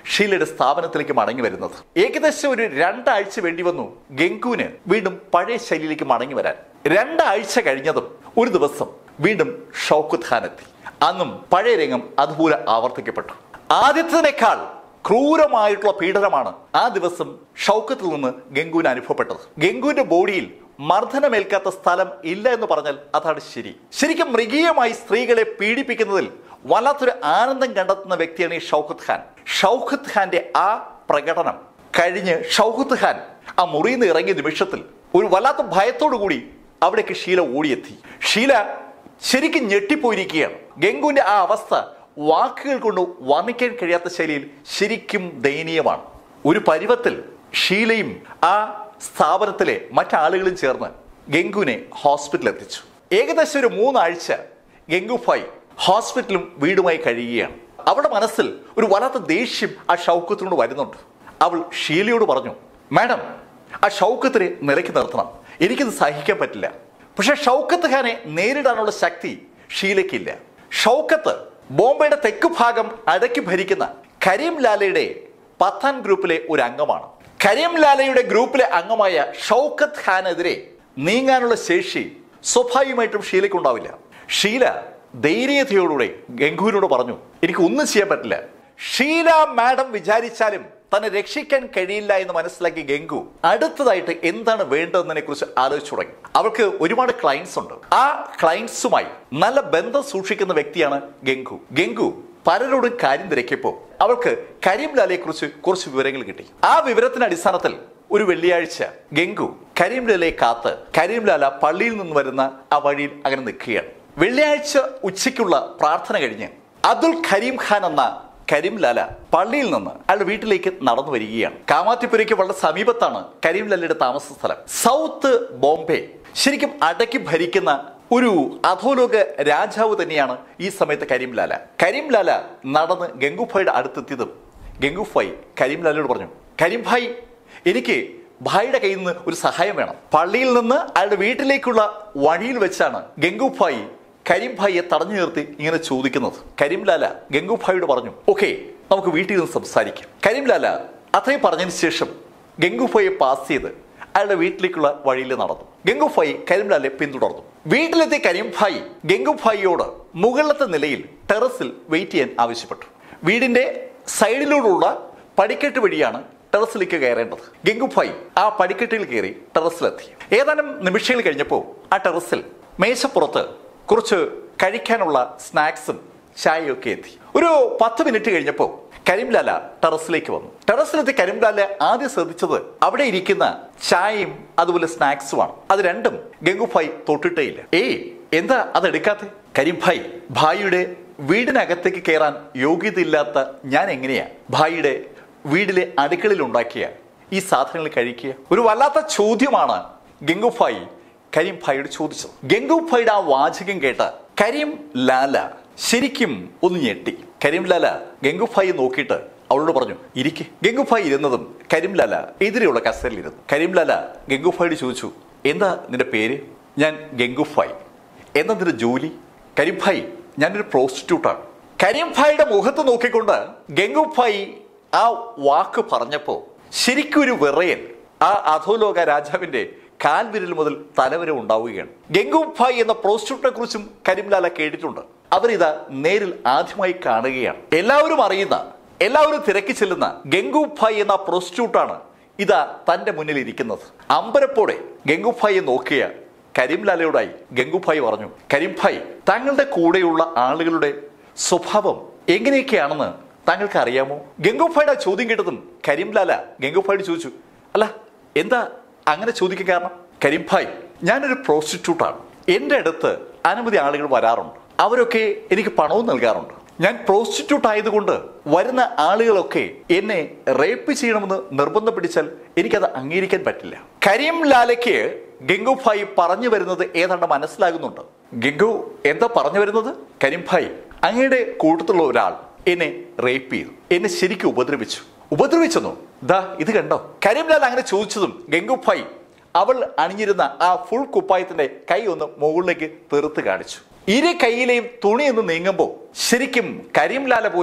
ഷീലയുടെ സ്ഥാപനത്തിലേക്ക് മടങ്ങി വരുന്നത് ഏകദേശം ഒരു രണ്ടാഴ്ച വേണ്ടി വന്നു ഗംഗുവിന് വീണ്ടും പഴയ ശൈലിയിലേക്ക് മടങ്ങി വരാൻ രണ്ടാഴ്ച കഴിഞ്ഞതും ഒരു ദിവസം വീണ്ടും ഷൗക്കത്ത് ഖാൻ എത്തി അന്നും പഴയ രംഗം അതുപോലെ ആവർത്തിക്കപ്പെട്ടു ആദ്യത്തിനേക്കാൾ ക്രൂരമായിട്ടുള്ള പീഡനമാണ് ആ ദിവസം ഷൗക്കത്തിൽ നിന്ന് ഗംഗുവിന് അനുഭവപ്പെട്ടത് ഗംഗുവിന്റെ ബോഡിയിൽ മർദ്ദനമേൽക്കാത്ത സ്ഥലം ഇല്ല എന്ന് പറഞ്ഞാൽ അതാണ് ശരി ശരിക്കും മൃഗീയമായി സ്ത്രീകളെ പീഡിപ്പിക്കുന്നതിൽ വല്ലാത്തൊരു ആനന്ദം കണ്ടെത്തുന്ന വ്യക്തിയാണ് ഈ ഷൗക്കത്ത് ഖാൻ ഷൗക്കത്ത് ഖാന്റെ ആ പ്രകടനം കഴിഞ്ഞ് ഷൗക്കത്ത് ഖാൻ ആ മുറിയിൽ നിന്ന് ഇറങ്ങിയ നിമിഷത്തിൽ ഒരു വല്ലാത്ത ഭയത്തോടു കൂടി അവിടേക്ക് ഷീല ഓടിയെത്തി ഷീല ശരിക്കും ഞെട്ടിപ്പോയിരിക്കുകയാണ് ഗംഗുവിന്റെ ആ അവസ്ഥ വാക്കുകൾ കൊണ്ട് വർണ്ണിക്കാൻ കഴിയാത്ത ശൈലിയിൽ ശരിക്കും ദയനീയമാണ് ഒരു പരുവത്തിൽ ഷീലയും ആ സ്ഥാപനത്തിലെ മറ്റാളുകളും ചേർന്ന് ഗംഗുവിനെ ഹോസ്പിറ്റലിൽ എത്തിച്ചു ഏകദേശം ഒരു മൂന്നാഴ്ച ഗംഗുഭായ് ഹോസ്പിറ്റലും വീടുമായി കഴിയുകയാണ് അവളുടെ മനസ്സിൽ ഒരു വല്ലാത്ത ദേഷ്യം ആ ഷൗക്കത്തിനോട് വരുന്നുണ്ട് അവൾ ഷീലയോട് പറഞ്ഞു മാഡം ആ ഷൗക്കത്തിനെ നിലയ്ക്ക് നിർത്തണം എനിക്കിത് സഹിക്കാൻ പറ്റില്ല പക്ഷെ ഷൗക്കത്ത് ഖാനെ നേരിടാനുള്ള ശക്തി ഷീലയ്ക്കില്ല ഷൗക്കത്ത് ബോംബെയുടെ തെക്ക് ഭാഗം അടക്കി ഭരിക്കുന്ന കരീം ലാലയുടെ പത്താൻ ഗ്രൂപ്പിലെ ഒരു അംഗമാണ് കരീം ലാലയുടെ ഗ്രൂപ്പിലെ അംഗമായ ഷൗക്കത്ത് ഖാനെതിരെ നീങ്ങാനുള്ള ശേഷി സ്വാഭാവികമായിട്ടും ഷീലയ്ക്കുണ്ടാവില്ല ഷീല ധൈര്യതയോടുകൂടെ ഗംഗുവിനോട് പറഞ്ഞു എനിക്ക് ഒന്നും ചെയ്യാൻ പറ്റില്ല ഷീല മാഡം വിചാരിച്ചാലും തന്നെ രക്ഷിക്കാൻ കഴിയില്ല എന്ന് മനസ്സിലാക്കി ഗംഗു അടുത്തതായിട്ട് എന്താണ് വേണ്ടതെന്നതിനെ കുറിച്ച് ആലോചിച്ചു തുടങ്ങി അവൾക്ക് ഒരുപാട് ക്ലയൻസ് ഉണ്ട് ആ ക്ലയൻസുമായി നല്ല ബന്ധം സൂക്ഷിക്കുന്ന വ്യക്തിയാണ് ഗംഗു ഗംഗു പലരോടും കാര്യം തിരക്കിയപ്പോൾ അവൾക്ക് കരീംലാലയെ കുറിച്ച് കുറച്ച് വിവരങ്ങൾ കിട്ടി ആ വിവരത്തിന്റെ അടിസ്ഥാനത്തിൽ ഒരു വെള്ളിയാഴ്ച ഗംഗു കരീംലാലയെ കാത്ത് കരീംലാല പള്ളിയിൽ നിന്ന് വരുന്ന ആ വഴിയിൽ അങ്ങനെ നിൽക്കുകയാണ് വെള്ളിയാഴ്ച ഉച്ചയ്ക്കുള്ള പ്രാർത്ഥന കഴിഞ്ഞ് അബ്ദുൽ കരീം ഖാൻ എന്ന കരീംലാല പള്ളിയിൽ നിന്ന് അയാളുടെ വീട്ടിലേക്ക് നടന്നു വരികയാണ് കാമാത്തിപ്പുരയ്ക്ക് വളരെ സമീപത്താണ് കരീംലാലയുടെ താമസ സ്ഥലം സൗത്ത് ബോംബെ ശരിക്കും അടക്കി ഭരിക്കുന്ന ഒരു അധോലോക രാജാവ് തന്നെയാണ് ഈ സമയത്ത് കരീംലാല കരീംലാല നടന്ന് ഗംഗുഭായിയുടെ അടുത്തെത്തിയതും ഗംഗുഭായ് കരീംലാലയോട് പറഞ്ഞു കരീംഭായ് എനിക്ക് ഭായിയുടെ കയ്യിൽ നിന്ന് ഒരു സഹായം വേണം പള്ളിയിൽ നിന്ന് അയാളുടെ വീട്ടിലേക്കുള്ള വഴിയിൽ വെച്ചാണ് ഗംഗുഭായി കരീംഭായിയെ തടഞ്ഞു നിർത്തി ഇങ്ങനെ ചോദിക്കുന്നത് കരീംലാല ഗംഗുഭായിയോട് പറഞ്ഞു ഓക്കെ നമുക്ക് വീട്ടിൽ നിന്ന് സംസാരിക്കാം കരീംലാല അത്രയും പറഞ്ഞതിന് ശേഷം ഗംഗുഭായിയെ പാസ് ചെയ്ത് അയാളുടെ വീട്ടിലേക്കുള്ള വഴിയിൽ നടന്നു ഗംഗുഭായി കരീംലാലെ പിന്തുടർന്നു വീട്ടിലെത്തിയ കരീംഭായി ഗംഗുഭായിയോട് മുകളിലത്തെ നിലയിൽ ടെറസിൽ വെയിറ്റ് ചെയ്യാൻ ആവശ്യപ്പെട്ടു വീടിന്റെ സൈഡിലൂടെയുള്ള പടിക്കെട്ട് വഴിയാണ് ടെറസിലേക്ക് കയറേണ്ടത് ഗംഗുഭായി ആ പടിക്കെട്ടിൽ കയറി ടെറസിലെത്തി ഏതാനും നിമിഷങ്ങൾ കഴിഞ്ഞപ്പോൾ ആ ടെറസിൽ മേശപ്പുറത്ത് കുറച്ച് കഴിക്കാനുള്ള സ്നാക്സും ചായയൊക്കെ എത്തി ഒരു പത്ത് മിനിറ്റ് കഴിഞ്ഞപ്പോൾ കരിംലാല ടെറസിലേക്ക് വന്നു ടെറസിലെത്തി കരിംലാല ആദ്യം ശ്രദ്ധിച്ചത് അവിടെ ഇരിക്കുന്ന ചായയും അതുപോലെ സ്നാക്സുമാണ് അത് രണ്ടും ഗംഗുഭായ് തൊട്ടിട്ടേയില്ല ഏയ് എന്താ അത് എടുക്കാത്തെ കരിംഭായ് ഭായിയുടെ വീടിനകത്തേക്ക് കയറാൻ യോഗ്യതയില്ലാത്ത ഞാൻ എങ്ങനെയാ ഭായിയുടെ വീടിലെ അടുക്കളയിൽ ഉണ്ടാക്കിയ ഈ സാധനങ്ങൾ കഴിക്കുക ഒരു വല്ലാത്ത ചോദ്യമാണ് ഗംഗുഭായി കരീം ഭായിയോട് ചോദിച്ചത് ഗംഗുഭായിയുടെ ആ വാചകം കേട്ട് കരീം ലാല ശരിക്കും ഒന്ന് ഞെട്ടി കരീം ലാല ഗംഗുഭായി നോക്കിയിട്ട് അവളോട് പറഞ്ഞു ഇരിക്കെ ഗംഗുഭായി ഇരുന്നതും കരീം ലാല എതിരെയുള്ള കസേരയിൽ ഇരുന്നു കരീം ലാല ഗംഗുഭായിയോട് ചോദിച്ചു എന്താ നിന്റെ പേര് ഞാൻ ഗംഗുഭായ് എന്താ നിന്റെ ജോലി കരീംഭായി ഞാനൊരു പ്രോസ്റ്റിറ്റ്യൂട്ടാണ് കരീംഭായിയുടെ മുഖത്ത് നോക്കിക്കൊണ്ട് ഗംഗുഭായി ആ വാക്ക് പറഞ്ഞപ്പോ ശരിക്കും ഒരു വിറയൽ ആ അധോലോക രാജാവിന്റെ കാൽവിരൽ മുതൽ തലവരെ ഉണ്ടാവുകയാണ് ഗംഗുഭായ് എന്ന പ്രോസ്റ്റിറ്റ്യൂട്ടിനെ കുറിച്ചും കരിംലാല കേട്ടിട്ടുണ്ട് അവരിതാ നേരിൽ ആദ്യമായി കാണുകയാണ് എല്ലാവരും അറിയുന്ന എല്ലാവരും തിരക്കി ചെല്ലുന്ന ഗംഗുഭായ് എന്ന പ്രോസ്റ്റിറ്റ്യൂട്ടാണ് ഇതാ തന്റെ മുന്നിൽ ഇരിക്കുന്നത് അമ്പരപ്പോടെ ഗംഗുഭായിയെ നോക്കിയ കരീംലാലയോടായി ഗംഗുഭായ് പറഞ്ഞു കരീംഭായ് താങ്കളുടെ കൂടെയുള്ള ആളുകളുടെ സ്വഭാവം എങ്ങനെയൊക്കെയാണെന്ന് താങ്കൾക്ക് അറിയാമോ ഗംഗുഭായുടെ ആ ചോദ്യം കേട്ടതും കരീംലാല ഗംഗുഭായോട് ചോദിച്ചു അല്ല എന്താ അങ്ങനെ ചോദിക്കാൻ കാരണം കരീംഭായ് ഞാനൊരു പ്രോസ്റ്റിറ്റ്യൂട്ടാണ് എൻ്റെ അടുത്ത് അനവധി ആളുകൾ വരാറുണ്ട് അവരൊക്കെ എനിക്ക് പണവും നൽകാറുണ്ട് ഞാൻ പ്രോസ്റ്റിറ്റ്യൂട്ട് ആയതുകൊണ്ട് വരുന്ന ആളുകളൊക്കെ എന്നെ റേപ്പ് ചെയ്യണമെന്ന് നിർബന്ധം പിടിച്ചാൽ എനിക്കത് അംഗീകരിക്കാൻ പറ്റില്ല കരീം ലാലയ്ക്ക് ഗംഗുഭായി പറഞ്ഞു വരുന്നത് ഏതാണ്ട് മനസ്സിലാകുന്നുണ്ട് ഗംഗു എന്താ പറഞ്ഞു വരുന്നത് കരീംഭായ് അങ്ങയുടെ കൂട്ടത്തിലുള്ള ഒരാൾ എന്നെ റേപ്പ് ചെയ്തു എന്നെ ശരിക്കും ഉപദ്രവിച്ചു ഉപദ്രവിച്ചെന്നോ ദാ ഇത് കണ്ടോ കരീംലാൽ അങ്ങനെ ചോദിച്ചതും ഗംഗുഭായ് അവൾ അണിഞ്ഞിരുന്ന ആ ഫുൾ കുപ്പായത്തിന്റെ കൈ ഒന്ന് മുകളിലേക്ക് തെറുത്ത് കാണിച്ചു ഇരു കൈയിലെയും തുണി ഒന്ന് നീങ്ങുമ്പോൾ ശരിക്കും കരീംലാല പോലും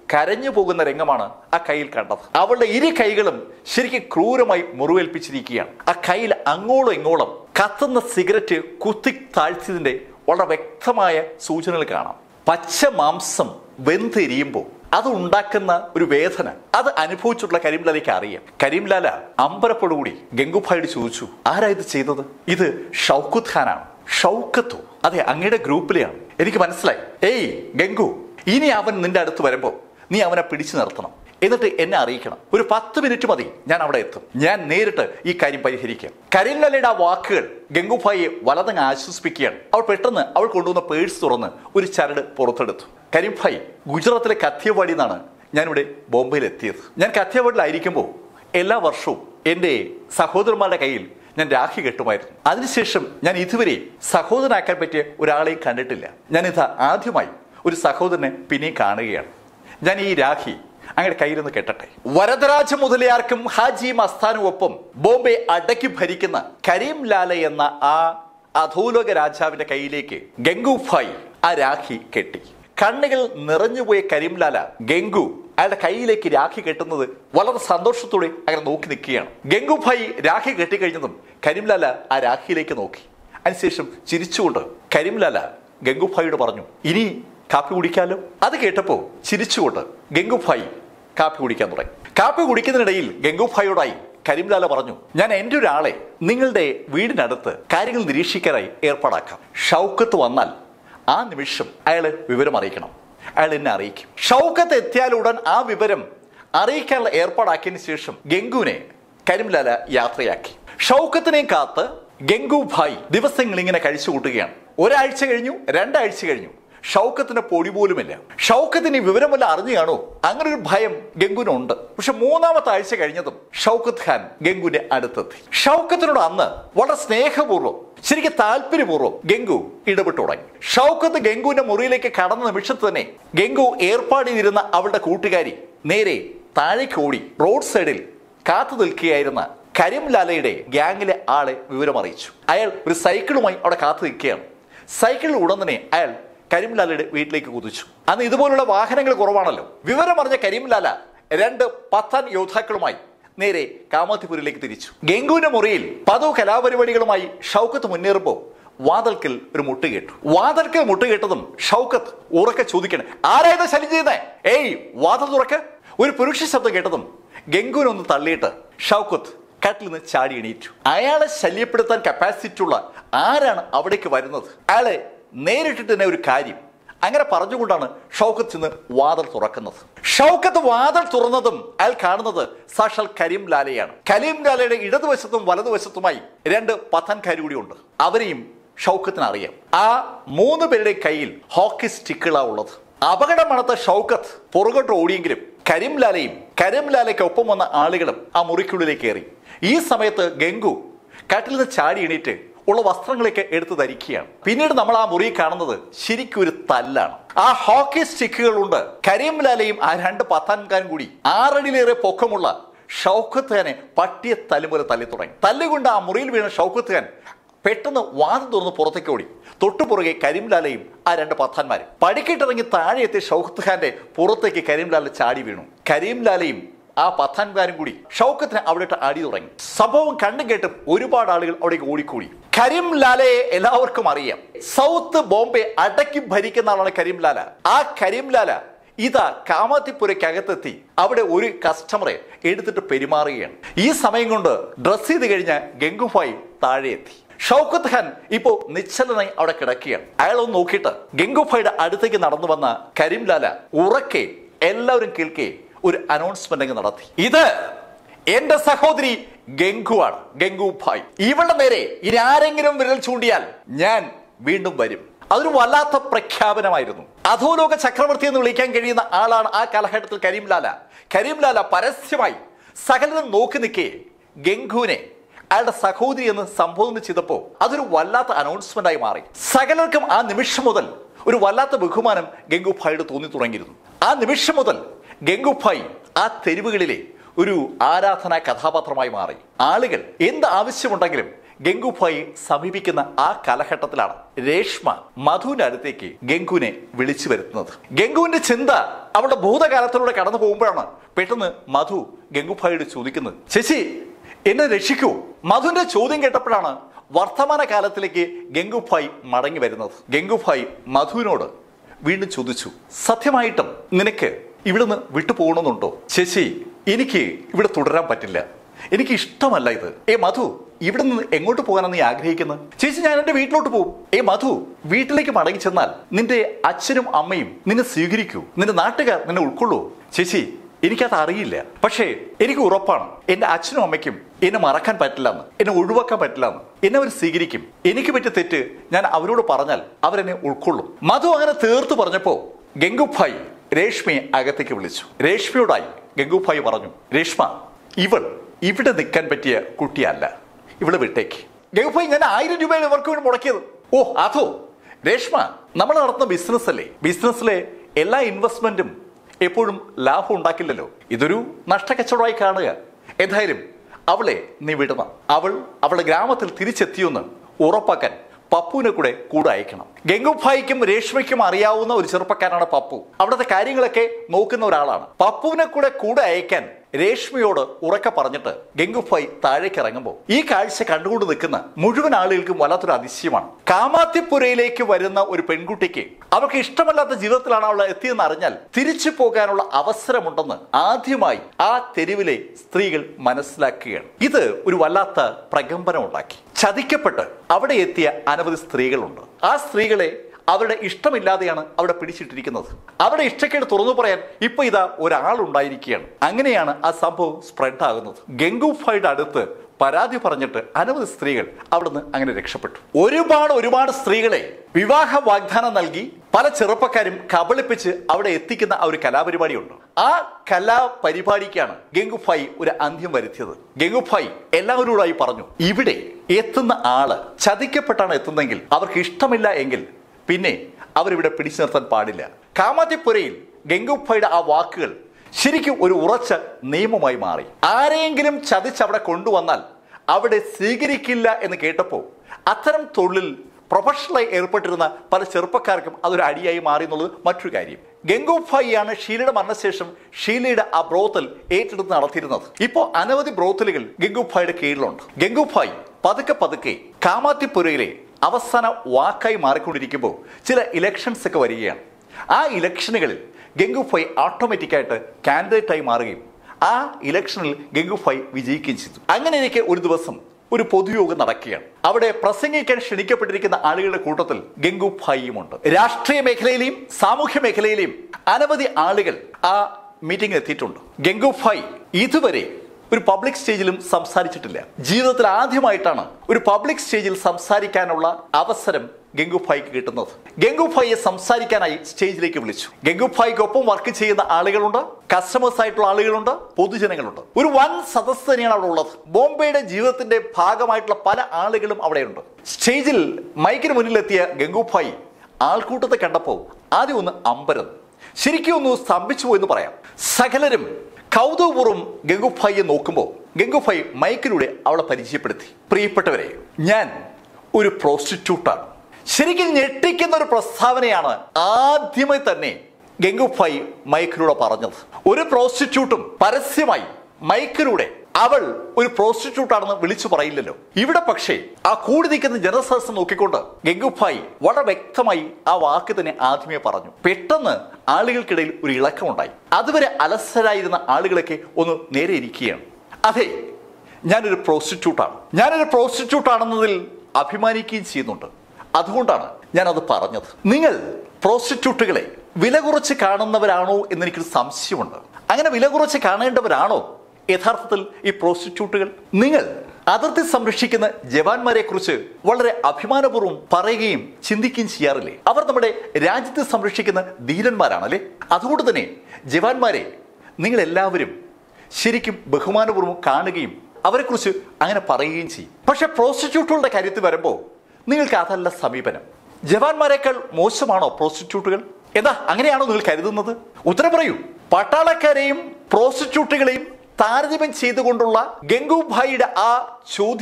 കരഞ്ഞു പോകുന്ന രംഗമാണ് ആ കയ്യിൽ കണ്ടത് അവളുടെ ഇരു കൈകളും ശരിക്കും ക്രൂരമായി മുറിവേൽപ്പിച്ചിരിക്കുകയാണ് ആ കയ്യിൽ അങ്ങോളം ഇങ്ങോളം കത്തുന്ന സിഗരറ്റ് കുത്തി താഴ്ത്തിയതിന്റെ വളരെ വ്യക്തമായ സൂചനകൾ കാണാം പച്ച മാംസം വെന്തെരിയുമ്പോൾ അത് ഉണ്ടാക്കുന്ന ഒരു വേദന അത് അനുഭവിച്ചിട്ടുള്ള കരീംലാലയ്ക്ക് അറിയാം കരീംലാല അമ്പരപ്പോടുകൂടി ഗംഗുഭായോട് ചോദിച്ചു ആരാ ഇത് ചെയ്തത് ഇത് ഷൗക്കുത്ത് ഖാനാണ് ഷൗക്കത്തോ അതെ അങ്ങയുടെ ഗ്രൂപ്പിലെയാണ് എനിക്ക് മനസ്സിലായി ഏയ് ഗംഗു ഇനി അവൻ നിന്റെ അടുത്ത് വരുമ്പോ നീ അവനെ പിടിച്ചു നിർത്തണം എന്നിട്ട് എന്നെ അറിയിക്കണം ഒരു പത്ത് മിനിറ്റ് മതി ഞാൻ അവിടെ എത്തും ഞാൻ നേരിട്ട് ഈ കാര്യം പരിഹരിക്കാം കരീംലാലയുടെ ആ വാക്കുകൾ ഗംഗുഭായിയെ വലതങ്ങ് ആശ്വസിപ്പിക്കുകയാണ് അവൾ പെട്ടെന്ന് അവൾ കൊണ്ടുവന്ന പേഴ്സ് തുറന്ന് ഒരു ചരട് പുറത്തെടുത്തു കരീംഭായി ഗുജറാത്തിലെ കത്തിയവാടി നിന്നാണ് ഞാനിവിടെ ബോംബെയിൽ എത്തിയത് ഞാൻ കത്തിയവാടിലായിരിക്കുമ്പോൾ എല്ലാ വർഷവും എൻ്റെ സഹോദരന്മാരുടെ കയ്യിൽ ഞാൻ രാഖി കെട്ടുമായിരുന്നു അതിനുശേഷം ഞാൻ ഇതുവരെ സഹോദരനാക്കാൻ പറ്റിയ ഒരാളെയും കണ്ടിട്ടില്ല ഞാൻ ഇത് ആദ്യമായി ഒരു സഹോദരനെ പിന്നെയും കാണുകയാണ് ഞാൻ ഈ രാഖി അങ്ങനെ കയ്യിലൊന്ന് കെട്ടട്ടെ വരദരാജ മുതലയാർക്കും ഹാജി മസ്താനുമൊപ്പം ബോംബെ അടക്കി ഭരിക്കുന്ന കരീം ലാല എന്ന ആ അധോലോക രാജാവിന്റെ കയ്യിലേക്ക് ഗംഗുഫായി ആ രാഖി കെട്ടി കണ്ണുകൾ നിറഞ്ഞുപോയ കരീംലാല ഗംഗു അയാളുടെ കയ്യിലേക്ക് രാഖി കെട്ടുന്നത് വളരെ സന്തോഷത്തോടെ അങ്ങനെ നോക്കി നിൽക്കുകയാണ് ഗംഗുഭായി രാഖി കെട്ടിക്കഴിഞ്ഞതും കരീംലാല ആ രാഖിയിലേക്ക് നോക്കി അതിനുശേഷം ചിരിച്ചുകൊണ്ട് കരീംലാല ഗംഗുഭായിയോട് പറഞ്ഞു ഇനി കാപ്പി കുടിക്കാലോ അത് കേട്ടപ്പോ ചിരിച്ചുകൊണ്ട് ഗംഗുഭായി കാപ്പി കുടിക്കാൻ തുടങ്ങി കാപ്പി കുടിക്കുന്നതിനിടയിൽ ഗംഗുഭായിയോടായി കരീംലാല പറഞ്ഞു ഞാൻ എൻ്റെ ഒരാളെ നിങ്ങളുടെ വീടിനടുത്ത് കാര്യങ്ങൾ നിരീക്ഷിക്കാനായി ഏർപ്പാടാക്കാം ഷൗക്കത്ത് വന്നാൽ ആ നിമിഷം അയാള് വിവരം അറിയിക്കണം അയാൾ എന്നെ അറിയിക്കും ഷൗക്കത്ത് എത്തിയാലുടൻ ആ വിവരം അറിയിക്കാനുള്ള ഏർപ്പാടാക്കിയതിനു ശേഷം ഗംഗുവിനെ കരിംലാല യാത്രയാക്കി ഷൗക്കത്തിനെയും കാത്ത് ഗംഗു ഭായ് ദിവസങ്ങൾ ഇങ്ങനെ കഴിച്ചു കൂട്ടുകയാണ് ഒരാഴ്ച കഴിഞ്ഞു രണ്ടാഴ്ച കഴിഞ്ഞു ഷൗക്കത്തിന് പൊടി പോലുമില്ല ഷൗക്കത്തിന് ഈ വിവരമല്ല അറിഞ്ഞു കാണോ അങ്ങനെ ഒരു ഭയം ഗംഗുനുണ്ട് പക്ഷെ മൂന്നാമത്തെ ആഴ്ച കഴിഞ്ഞതും ഷൗക്കത്ത് ഖാൻ ഗംഗുവിന്റെ അടുത്തെത്തി ഷൗക്കത്തിനോട് അന്ന് വളരെ സ്നേഹപൂർവ്വം ശരിക്കും താല്പര്യപൂർവ്വം ഗംഗു ഇടപെട്ടു തുടങ്ങി ഷൗക്കത്ത് ഗംഗുവിന്റെ മുറിയിലേക്ക് കടന്ന നിമിഷത്ത് തന്നെ ഗംഗു ഏർപ്പാട് ചെയ്തിരുന്ന അവളുടെ കൂട്ടുകാരി നേരെ താഴേക്ക് ഓടി റോഡ് സൈഡിൽ കാത്തു നിൽക്കുകയായിരുന്ന കരിംലാലയുടെ ഗ്യാങ്ങിലെ ആളെ വിവരം അറിയിച്ചു അയാൾ ഒരു സൈക്കിളുമായി അവിടെ കാത്തു നിൽക്കുകയാണ് സൈക്കിളിൽ ഉടൻ തന്നെ അയാൾ കരിംലാലയുടെ വീട്ടിലേക്ക് കുതിച്ചു അന്ന് ഇതുപോലുള്ള വാഹനങ്ങൾ കുറവാണല്ലോ വിവരം അറിഞ്ഞ കരിംലാല രണ്ട് പത്താൻ യോദ്ധാക്കളുമായി നേരെ കാമാത്തിപുരിലേക്ക് തിരിച്ചു ഗംഗുവിന്റെ മുറിയിൽ പതിവ് കലാപരിപാടികളുമായി ഷൗക്കത്ത് മുന്നേറുമ്പോൾ വാതൽക്കൽ ഒരു മുട്ട് കേട്ടു വാതൽക്കൽ മുട്ട് കേട്ടതും ഷൗക്കത്ത് ഉറക്കെ ചോദിക്കണം ആരായത് ശല്യം ചെയ്യുന്നേ ഏയ് വാതൽ തുറക്ക് ഒരു പുരുഷ ശബ്ദം കേട്ടതും ഗംഗുവിനൊന്ന് തള്ളിയിട്ട് ഷൗക്കത്ത് കട്ടിൽ നിന്ന് ചാടി എണീറ്റു അയാളെ ശല്യപ്പെടുത്താൻ കപ്പാസിറ്റി ഉള്ള ആരാണ് അവിടേക്ക് വരുന്നത് അയാളെ നേരിട്ടിട്ട് തന്നെ ഒരു കാര്യം അങ്ങനെ പറഞ്ഞുകൊണ്ടാണ് ഷൗക്കത്ത് ചെന്ന് വാതിൽ തുറക്കുന്നത് ഷൗക്കത്ത് വാതിൽ തുറന്നതും അയാൾ കാണുന്നത് സാക്ഷാൽ കരീം ലാലയാണ് കരീം ലാലയുടെ ഇടതുവശത്തും വലതുവശത്തുമായി രണ്ട് പത്താൻകാരി കൂടിയുണ്ട് അവരെയും ഷൗക്കത്തിന് അറിയാം ആ മൂന്ന് പേരുടെ കയ്യിൽ ഹോക്കി സ്റ്റിക്കുകളാ ഉള്ളത് അപകടം മണത്ത ഷൗക്കത്ത് പുറകോട്ട് ഓടിയെങ്കിലും കരിംലാലയും കരിംലാലയ്ക്ക് ഒപ്പം വന്ന ആളുകളും ആ മുറിക്കുള്ളിലേക്ക് കയറി ഈ സമയത്ത് ഗംഗു കട്ടിൽ നിന്ന് ചാടി എണീറ്റ് ഉള്ള വസ്ത്രങ്ങളൊക്കെ എടുത്ത് ധരിക്കുകയാണ് പിന്നീട് നമ്മൾ ആ മുറി കാണുന്നത് ശരിക്കും ഒരു തല്ലാണ് ആ ഹോക്കി സ്റ്റിക്കുകളുണ്ട് കരീംലാലയും ആ രണ്ട് പത്താൻകാരും കൂടി ആറടിയിലേറെ പൊക്കമുള്ള ഷൗക്കത്ത് ഖാനെ പട്ടിയെ തല്ലുപോലെ തല്ലി തുടങ്ങി തല്ലുകൊണ്ട് ആ മുറിയിൽ വീണ ഷൗക്കത്ത് ഖാൻ പെട്ടെന്ന് വാദം തുറന്ന് പുറത്തേക്ക് ഓടി തൊട്ടുപുറകെ കരീംലാലയും ആ രണ്ട് പത്താന്മാരും പടിക്കിട്ടിറങ്ങി താഴെ എത്തിയ ഷൗക്കത്ത് ഖാന്റെ പുറത്തേക്ക് കരീംലാല ചാടി വീണു കരീംലാലയും ആ പത്താൻകാരും കൂടി ഷൗക്കത്തിന് അവിടെ ഇട്ട് അടി തുടങ്ങി സംഭവം കണ്ടും കേട്ടും ഒരുപാട് ആളുകൾ അവിടേക്ക് ഓടിക്കൂടി കരീം ലാലയെ എല്ലാവർക്കും അറിയാം സൗത്ത് ബോംബെ അടക്കി ഭരിക്കുന്ന ആളാണ് കരീം ലാല ആ കരീം ലാല ഇതാ കാമാത്തിപ്പുരയ്ക്കകത്തെത്തി അവിടെ ഒരു കസ്റ്റമറെ എടുത്തിട്ട് പെരുമാറുകയാണ് ഈ സമയം കൊണ്ട് ഡ്രസ് ചെയ്ത് കഴിഞ്ഞ ഗംഗുഭായി താഴെ എത്തി ഷൗക്കത്ത് ഖാൻ ഇപ്പോ നിശ്ചലനായി അവിടെ കിടക്കുകയാണ് അയാൾ ഒന്ന് നോക്കിയിട്ട് ഗംഗുഭായിയുടെ അടുത്തേക്ക് നടന്നു വന്ന കരീംലാല ഉറക്കെ എല്ലാവരും കേൾക്കെ ഒരു അനൗൺസ്മെന്റ് അങ്ങ് നടത്തി ഇത് എന്റെ സഹോദരി ഗംഗുവാണ് ഗംഗു ഭായ് ഇവളുടെ നേരെ ഇനി ആരെങ്കിലും വിരൽ ചൂണ്ടിയാൽ ഞാൻ വീണ്ടും വരും അതൊരു വല്ലാത്ത പ്രഖ്യാപനമായിരുന്നു അധോലോക ചക്രവർത്തി എന്ന് വിളിക്കാൻ കഴിയുന്ന ആളാണ് ആ കാലഘട്ടത്തിൽ കരീംലാല കരീംലാല പരസ്യമായി സകലരും നോക്കി നിൽക്കേ ഗംഗുവിനെ അയാളുടെ സഹോദരി എന്ന് സംബോധന ചെയ്തപ്പോൾ അതൊരു വല്ലാത്ത അനൗൺസ്മെന്റ് ആയി മാറി സകലർക്കും ആ നിമിഷം മുതൽ ഒരു വല്ലാത്ത ബഹുമാനം ഗംഗുഭായിയുടെ തോന്നി തുടങ്ങിയിരുന്നു ആ നിമിഷം മുതൽ ഗംഗുഭായ് ആ തെരുവുകളിലെ ഒരു ആരാധനാ കഥാപാത്രമായി മാറി ആളുകൾ എന്ത് ആവശ്യമുണ്ടെങ്കിലും ഗംഗുഭായി സമീപിക്കുന്ന ആ കാലഘട്ടത്തിലാണ് രേഷ്മ മധുവിന്റെ അടുത്തേക്ക് ഗംഗുവിനെ വിളിച്ചു വരുത്തുന്നത് ഗംഗുവിന്റെ ചിന്ത അവളുടെ ഭൂതകാലത്തിലൂടെ കടന്നു പോകുമ്പോഴാണ് പെട്ടെന്ന് മധു ഗംഗുഭായിയോട് ചോദിക്കുന്നത് ശശി എന്നെ രക്ഷിക്കൂ മധുവിന്റെ ചോദ്യം കേട്ടപ്പോഴാണ് വർത്തമാന കാലത്തിലേക്ക് ഗംഗുഭായ് മടങ്ങി വരുന്നത് ഗംഗുഭായ് മധുവിനോട് വീണ്ടും ചോദിച്ചു സത്യമായിട്ടും നിനക്ക് ഇവിടുന്ന് വിട്ടു പോകണമെന്നുണ്ടോ ശശി എനിക്ക് ഇവിടെ തുടരാൻ പറ്റില്ല എനിക്ക് ഇഷ്ടമല്ല ഇത് ഏ മധു ഇവിടെ നിന്ന് എങ്ങോട്ട് പോകാനാണ് നീ ആഗ്രഹിക്കുന്നത് ചേച്ചി ഞാൻ എന്റെ വീട്ടിലോട്ട് പോകും ഏ മധു വീട്ടിലേക്ക് മടങ്ങി ചെന്നാൽ നിന്റെ അച്ഛനും അമ്മയും നിന്നെ സ്വീകരിക്കൂ നിന്റെ നാട്ടുകാർ നിന്നെ ഉൾക്കൊള്ളൂ ചേച്ചി എനിക്കത് അറിയില്ല പക്ഷേ എനിക്ക് ഉറപ്പാണ് എന്റെ അച്ഛനും അമ്മയ്ക്കും എന്നെ മറക്കാൻ പറ്റില്ലെന്ന് എന്നെ ഒഴിവാക്കാൻ പറ്റില്ലെന്ന് എന്നെ അവർ സ്വീകരിക്കും എനിക്ക് പറ്റിയ തെറ്റ് ഞാൻ അവരോട് പറഞ്ഞാൽ അവരെന്നെ ഉൾക്കൊള്ളും മധു അങ്ങനെ തീർത്തു പറഞ്ഞപ്പോ ഗംഗുഭായി രേഷ്മയെ അകത്തേക്ക് വിളിച്ചു രേഷ്മയോടായി ഗംഗുഭായി പറഞ്ഞു രേഷ്മ ഇവൾ ഇവിടെ നിൽക്കാൻ പറ്റിയ കുട്ടിയല്ല ഇവള് വിട്ടേക്ക് ഗംഗുഭായി ഞാൻ ആയിരം രൂപയാണ് ഇവർക്ക് വേണ്ടി മുടക്കിയത് ഓ അതോ രേഷ്മ നമ്മൾ നടത്തുന്ന ബിസിനസ് അല്ലേ ബിസിനസ്സിലെ എല്ലാ ഇൻവെസ്റ്റ്മെന്റും എപ്പോഴും ലാഭം ഉണ്ടാക്കില്ലല്ലോ ഇതൊരു നഷ്ടക്കച്ചവടമായി കാണുക എന്തായാലും അവളെ നീ വിടണം അവൾ അവളുടെ ഗ്രാമത്തിൽ തിരിച്ചെത്തിയെന്ന് ഉറപ്പാക്കാൻ പപ്പുവിനെ കൂടെ കൂടെ അയക്കണം ഗംഗുഭായിക്കും രേഷ്മയ്ക്കും അറിയാവുന്ന ഒരു ചെറുപ്പക്കാരനാണ് പപ്പു അവിടുത്തെ കാര്യങ്ങളൊക്കെ നോക്കുന്ന ഒരാളാണ് പപ്പുവിനെ കൂടെ കൂടെ അയക്കാൻ രേഷ്മയോട് ഉറക്കെ പറഞ്ഞിട്ട് ഗംഗുഭായ് താഴേക്ക് ഇറങ്ങുമ്പോൾ ഈ കാഴ്ച കണ്ടുകൊണ്ട് നിൽക്കുന്ന മുഴുവൻ ആളുകൾക്കും വല്ലാത്തൊരു അതിശയമാണ് കാമാത്തിപ്പുരയിലേക്ക് വരുന്ന ഒരു പെൺകുട്ടിക്ക് അവർക്ക് ഇഷ്ടമല്ലാത്ത ജീവിതത്തിലാണ് അവൾ എത്തിയെന്ന് അറിഞ്ഞാൽ തിരിച്ചു പോകാനുള്ള അവസരമുണ്ടെന്ന് ആദ്യമായി ആ തെരുവിലെ സ്ത്രീകൾ മനസ്സിലാക്കുകയാണ് ഇത് ഒരു വല്ലാത്ത പ്രകമ്പനം ഉണ്ടാക്കി ചതിക്കപ്പെട്ട് അവിടെ എത്തിയ അനവധി സ്ത്രീകളുണ്ട് ആ സ്ത്രീകളെ അവരുടെ ഇഷ്ടമില്ലാതെയാണ് അവിടെ പിടിച്ചിട്ടിരിക്കുന്നത് അവരുടെ ഇഷ്ടക്കേട് തുറന്നു പറയാൻ ഇപ്പൊ ഇതാ ഒരാളുണ്ടായിരിക്കുകയാണ് അങ്ങനെയാണ് ആ സംഭവം സ്പ്രെഡ് ആകുന്നത് ഗംഗുഫായുടെ അടുത്ത് പരാതി പറഞ്ഞിട്ട് അനവധി സ്ത്രീകൾ അവിടുന്ന് അങ്ങനെ രക്ഷപ്പെട്ടു ഒരുപാട് ഒരുപാട് സ്ത്രീകളെ വിവാഹ വാഗ്ദാനം നൽകി പല ചെറുപ്പക്കാരും കബളിപ്പിച്ച് അവിടെ എത്തിക്കുന്ന ആ ഒരു കലാപരിപാടിയുണ്ട് ആ കലാപരിപാടിക്കാണ് ഗംഗുഫായി ഒരു അന്ത്യം വരുത്തിയത് ഗംഗുഫായി എല്ലാവരോടായി പറഞ്ഞു ഇവിടെ എത്തുന്ന ആള് ചതിക്കപ്പെട്ടാണ് എത്തുന്നതെങ്കിൽ അവർക്ക് ഇഷ്ടമില്ല എങ്കിൽ പിന്നെ അവരിവിടെ പിടിച്ചു നിർത്താൻ പാടില്ല കാമാത്തിപ്പുരയിൽ ഗംഗുഫായുടെ ആ വാക്കുകൾ ശരിക്കും ഒരു ഉറച്ച നിയമമായി മാറി ആരെയെങ്കിലും ചതിച്ച് അവിടെ കൊണ്ടുവന്നാൽ അവിടെ സ്വീകരിക്കില്ല എന്ന് കേട്ടപ്പോൾ അത്തരം തൊഴിലിൽ പ്രൊഫഷണലായി ഏർപ്പെട്ടിരുന്ന പല ചെറുപ്പക്കാർക്കും അതൊരു അടിയായി മാറി എന്നുള്ളത് മറ്റൊരു കാര്യം ഗംഗോഫായിയാണ് ഷീലയുടെ മരണശേഷം ഷീലയുടെ ആ ബ്രോത്തൽ ഏറ്റെടുത്ത് നടത്തിയിരുന്നത് ഇപ്പോൾ അനവധി ബ്രോത്തലുകൾ ഗംഗുഫായുടെ കീഴിലുണ്ട് ഗംഗുഫായി പതുക്കെ പതുക്കെ കാമാത്തിപ്പുരയിലെ അവസാന വാക്കായി മാറിക്കൊണ്ടിരിക്കുമ്പോൾ ചില ഇലക്ഷൻസ് ഒക്കെ വരികയാണ് ആ ഇലക്ഷനുകളിൽ ഗംഗുഫായി ഓട്ടോമാറ്റിക്കായിട്ട് കാൻഡിഡേറ്റായി മാറുകയും ആ ഇലക്ഷനിൽ ഗംഗുഫായി വിജയിക്കുകയും ചെയ്തു അങ്ങനെ എനിക്ക് ഒരു ദിവസം ഒരു പൊതുയോഗം നടക്കുകയാണ് അവിടെ പ്രസംഗിക്കാൻ ക്ഷണിക്കപ്പെട്ടിരിക്കുന്ന ആളുകളുടെ കൂട്ടത്തിൽ ഗംഗുഫായിയുമുണ്ട് രാഷ്ട്രീയ മേഖലയിലെയും സാമൂഹ്യ മേഖലയിലെയും അനവധി ആളുകൾ ആ മീറ്റിംഗിൽ എത്തിയിട്ടുണ്ട് ഗംഗുഫായി ഇതുവരെ ഒരു പബ്ലിക് സ്റ്റേജിലും സംസാരിച്ചിട്ടില്ല ജീവിതത്തിൽ ആദ്യമായിട്ടാണ് ഒരു പബ്ലിക് സ്റ്റേജിൽ സംസാരിക്കാനുള്ള അവസരം ഗംഗുഫായിക്ക് കിട്ടുന്നത് ഗംഗുഫായിയെ സംസാരിക്കാനായി സ്റ്റേജിലേക്ക് വിളിച്ചു ഗംഗുഫായിക്കൊപ്പം വർക്ക് ചെയ്യുന്ന ആളുകളുണ്ട് കസ്റ്റമേഴ്സ് ആയിട്ടുള്ള ആളുകളുണ്ട് പൊതുജനങ്ങളുണ്ട് ഒരു വൻ സദസ് തന്നെയാണ് അവിടെ ഉള്ളത് ബോംബെയുടെ ജീവിതത്തിന്റെ ഭാഗമായിട്ടുള്ള പല ആളുകളും അവിടെയുണ്ട് സ്റ്റേജിൽ മൈക്കിന് മുന്നിലെത്തിയ ഗംഗുഫായി ആൾക്കൂട്ടത്തെ കണ്ടപ്പോൾ ആദ്യം ഒന്ന് അമ്പരം ശരിക്കും ഒന്ന് സ്തംഭിച്ചു പോയെന്ന് പറയാം സകലരും കൗതുകപൂർവ്വം ഗംഗുഫായിയെ നോക്കുമ്പോൾ ഗംഗുഫായി മൈക്കിലൂടെ അവളെ പരിചയപ്പെടുത്തി പ്രിയപ്പെട്ടവരെ ഞാൻ ഒരു പ്രോസ്റ്റിറ്റ്യൂട്ടാണ് ശരിക്കും ഞെട്ടിക്കുന്ന ഒരു പ്രസ്താവനയാണ് ആദ്യമായി തന്നെ ഗംഗുഫായി മൈക്കിലൂടെ പറഞ്ഞത് ഒരു പ്രോസ്റ്റിറ്റ്യൂട്ടും പരസ്യമായി മൈക്കിലൂടെ അവൾ ഒരു പ്രോസ്റ്റിറ്റ്യൂട്ട് ആണെന്ന് വിളിച്ചു പറയില്ലല്ലോ ഇവിടെ പക്ഷേ ആ കൂടി നിൽക്കുന്ന ജനസദസ് നോക്കിക്കൊണ്ട് ഗംഗുഫായി വളരെ വ്യക്തമായി ആ വാക്ക് തന്നെ ആദ്യമേ പറഞ്ഞു പെട്ടെന്ന് ആളുകൾക്കിടയിൽ ഒരു ഇളക്കമുണ്ടായി അതുവരെ അലസരായിരുന്ന ആളുകളൊക്കെ ഒന്ന് നേരെ ഇരിക്കുകയാണ് അതെ ഞാനൊരു പ്രോസ്റ്റിറ്റ്യൂട്ടാണ് ഞാനൊരു പ്രോസ്റ്റിറ്റ്യൂട്ട് ആണെന്നതിൽ അഭിമാനിക്കുകയും ചെയ്യുന്നുണ്ട് അതുകൊണ്ടാണ് ഞാൻ അത് പറഞ്ഞത് നിങ്ങൾ പ്രോസ്റ്റിറ്റ്യൂട്ടുകളെ വില കുറച്ച് കാണുന്നവരാണോ എന്ന് എനിക്കൊരു സംശയമുണ്ട് അങ്ങനെ വില കുറച്ച് കാണേണ്ടവരാണോ യഥാർത്ഥത്തിൽ ഈ പ്രോസ്റ്റിറ്റ്യൂട്ടുകൾ നിങ്ങൾ അതിർത്തി സംരക്ഷിക്കുന്ന ജവാന്മാരെ കുറിച്ച് വളരെ അഭിമാനപൂർവ്വം പറയുകയും ചിന്തിക്കുകയും ചെയ്യാറില്ലേ അവർ നമ്മുടെ രാജ്യത്തെ സംരക്ഷിക്കുന്ന ധീരന്മാരാണല്ലേ അതുകൊണ്ട് തന്നെ ജവാന്മാരെ നിങ്ങൾ എല്ലാവരും ശരിക്കും ബഹുമാനപൂർവ്വം കാണുകയും അവരെക്കുറിച്ച് അങ്ങനെ പറയുകയും ചെയ്യും പക്ഷെ പ്രോസ്റ്റിറ്റ്യൂട്ടുകളുടെ കാര്യത്തിൽ വരുമ്പോൾ നിങ്ങൾക്ക് അതല്ല സമീപനം ജവാന്മാരെക്കാൾ മോശമാണോ പ്രോസ്റ്റിറ്റ്യൂട്ടുകൾ എന്താ അങ്ങനെയാണോ നിങ്ങൾ കരുതുന്നത് ഉത്തരം പറയൂ പട്ടാളക്കാരെയും പ്രോസ്റ്റിറ്റ്യൂട്ടുകളെയും താരതമ്യം ചെയ്തുകൊണ്ടുള്ള ഗംഗുഭായിയുടെ ആ ചോദ്യം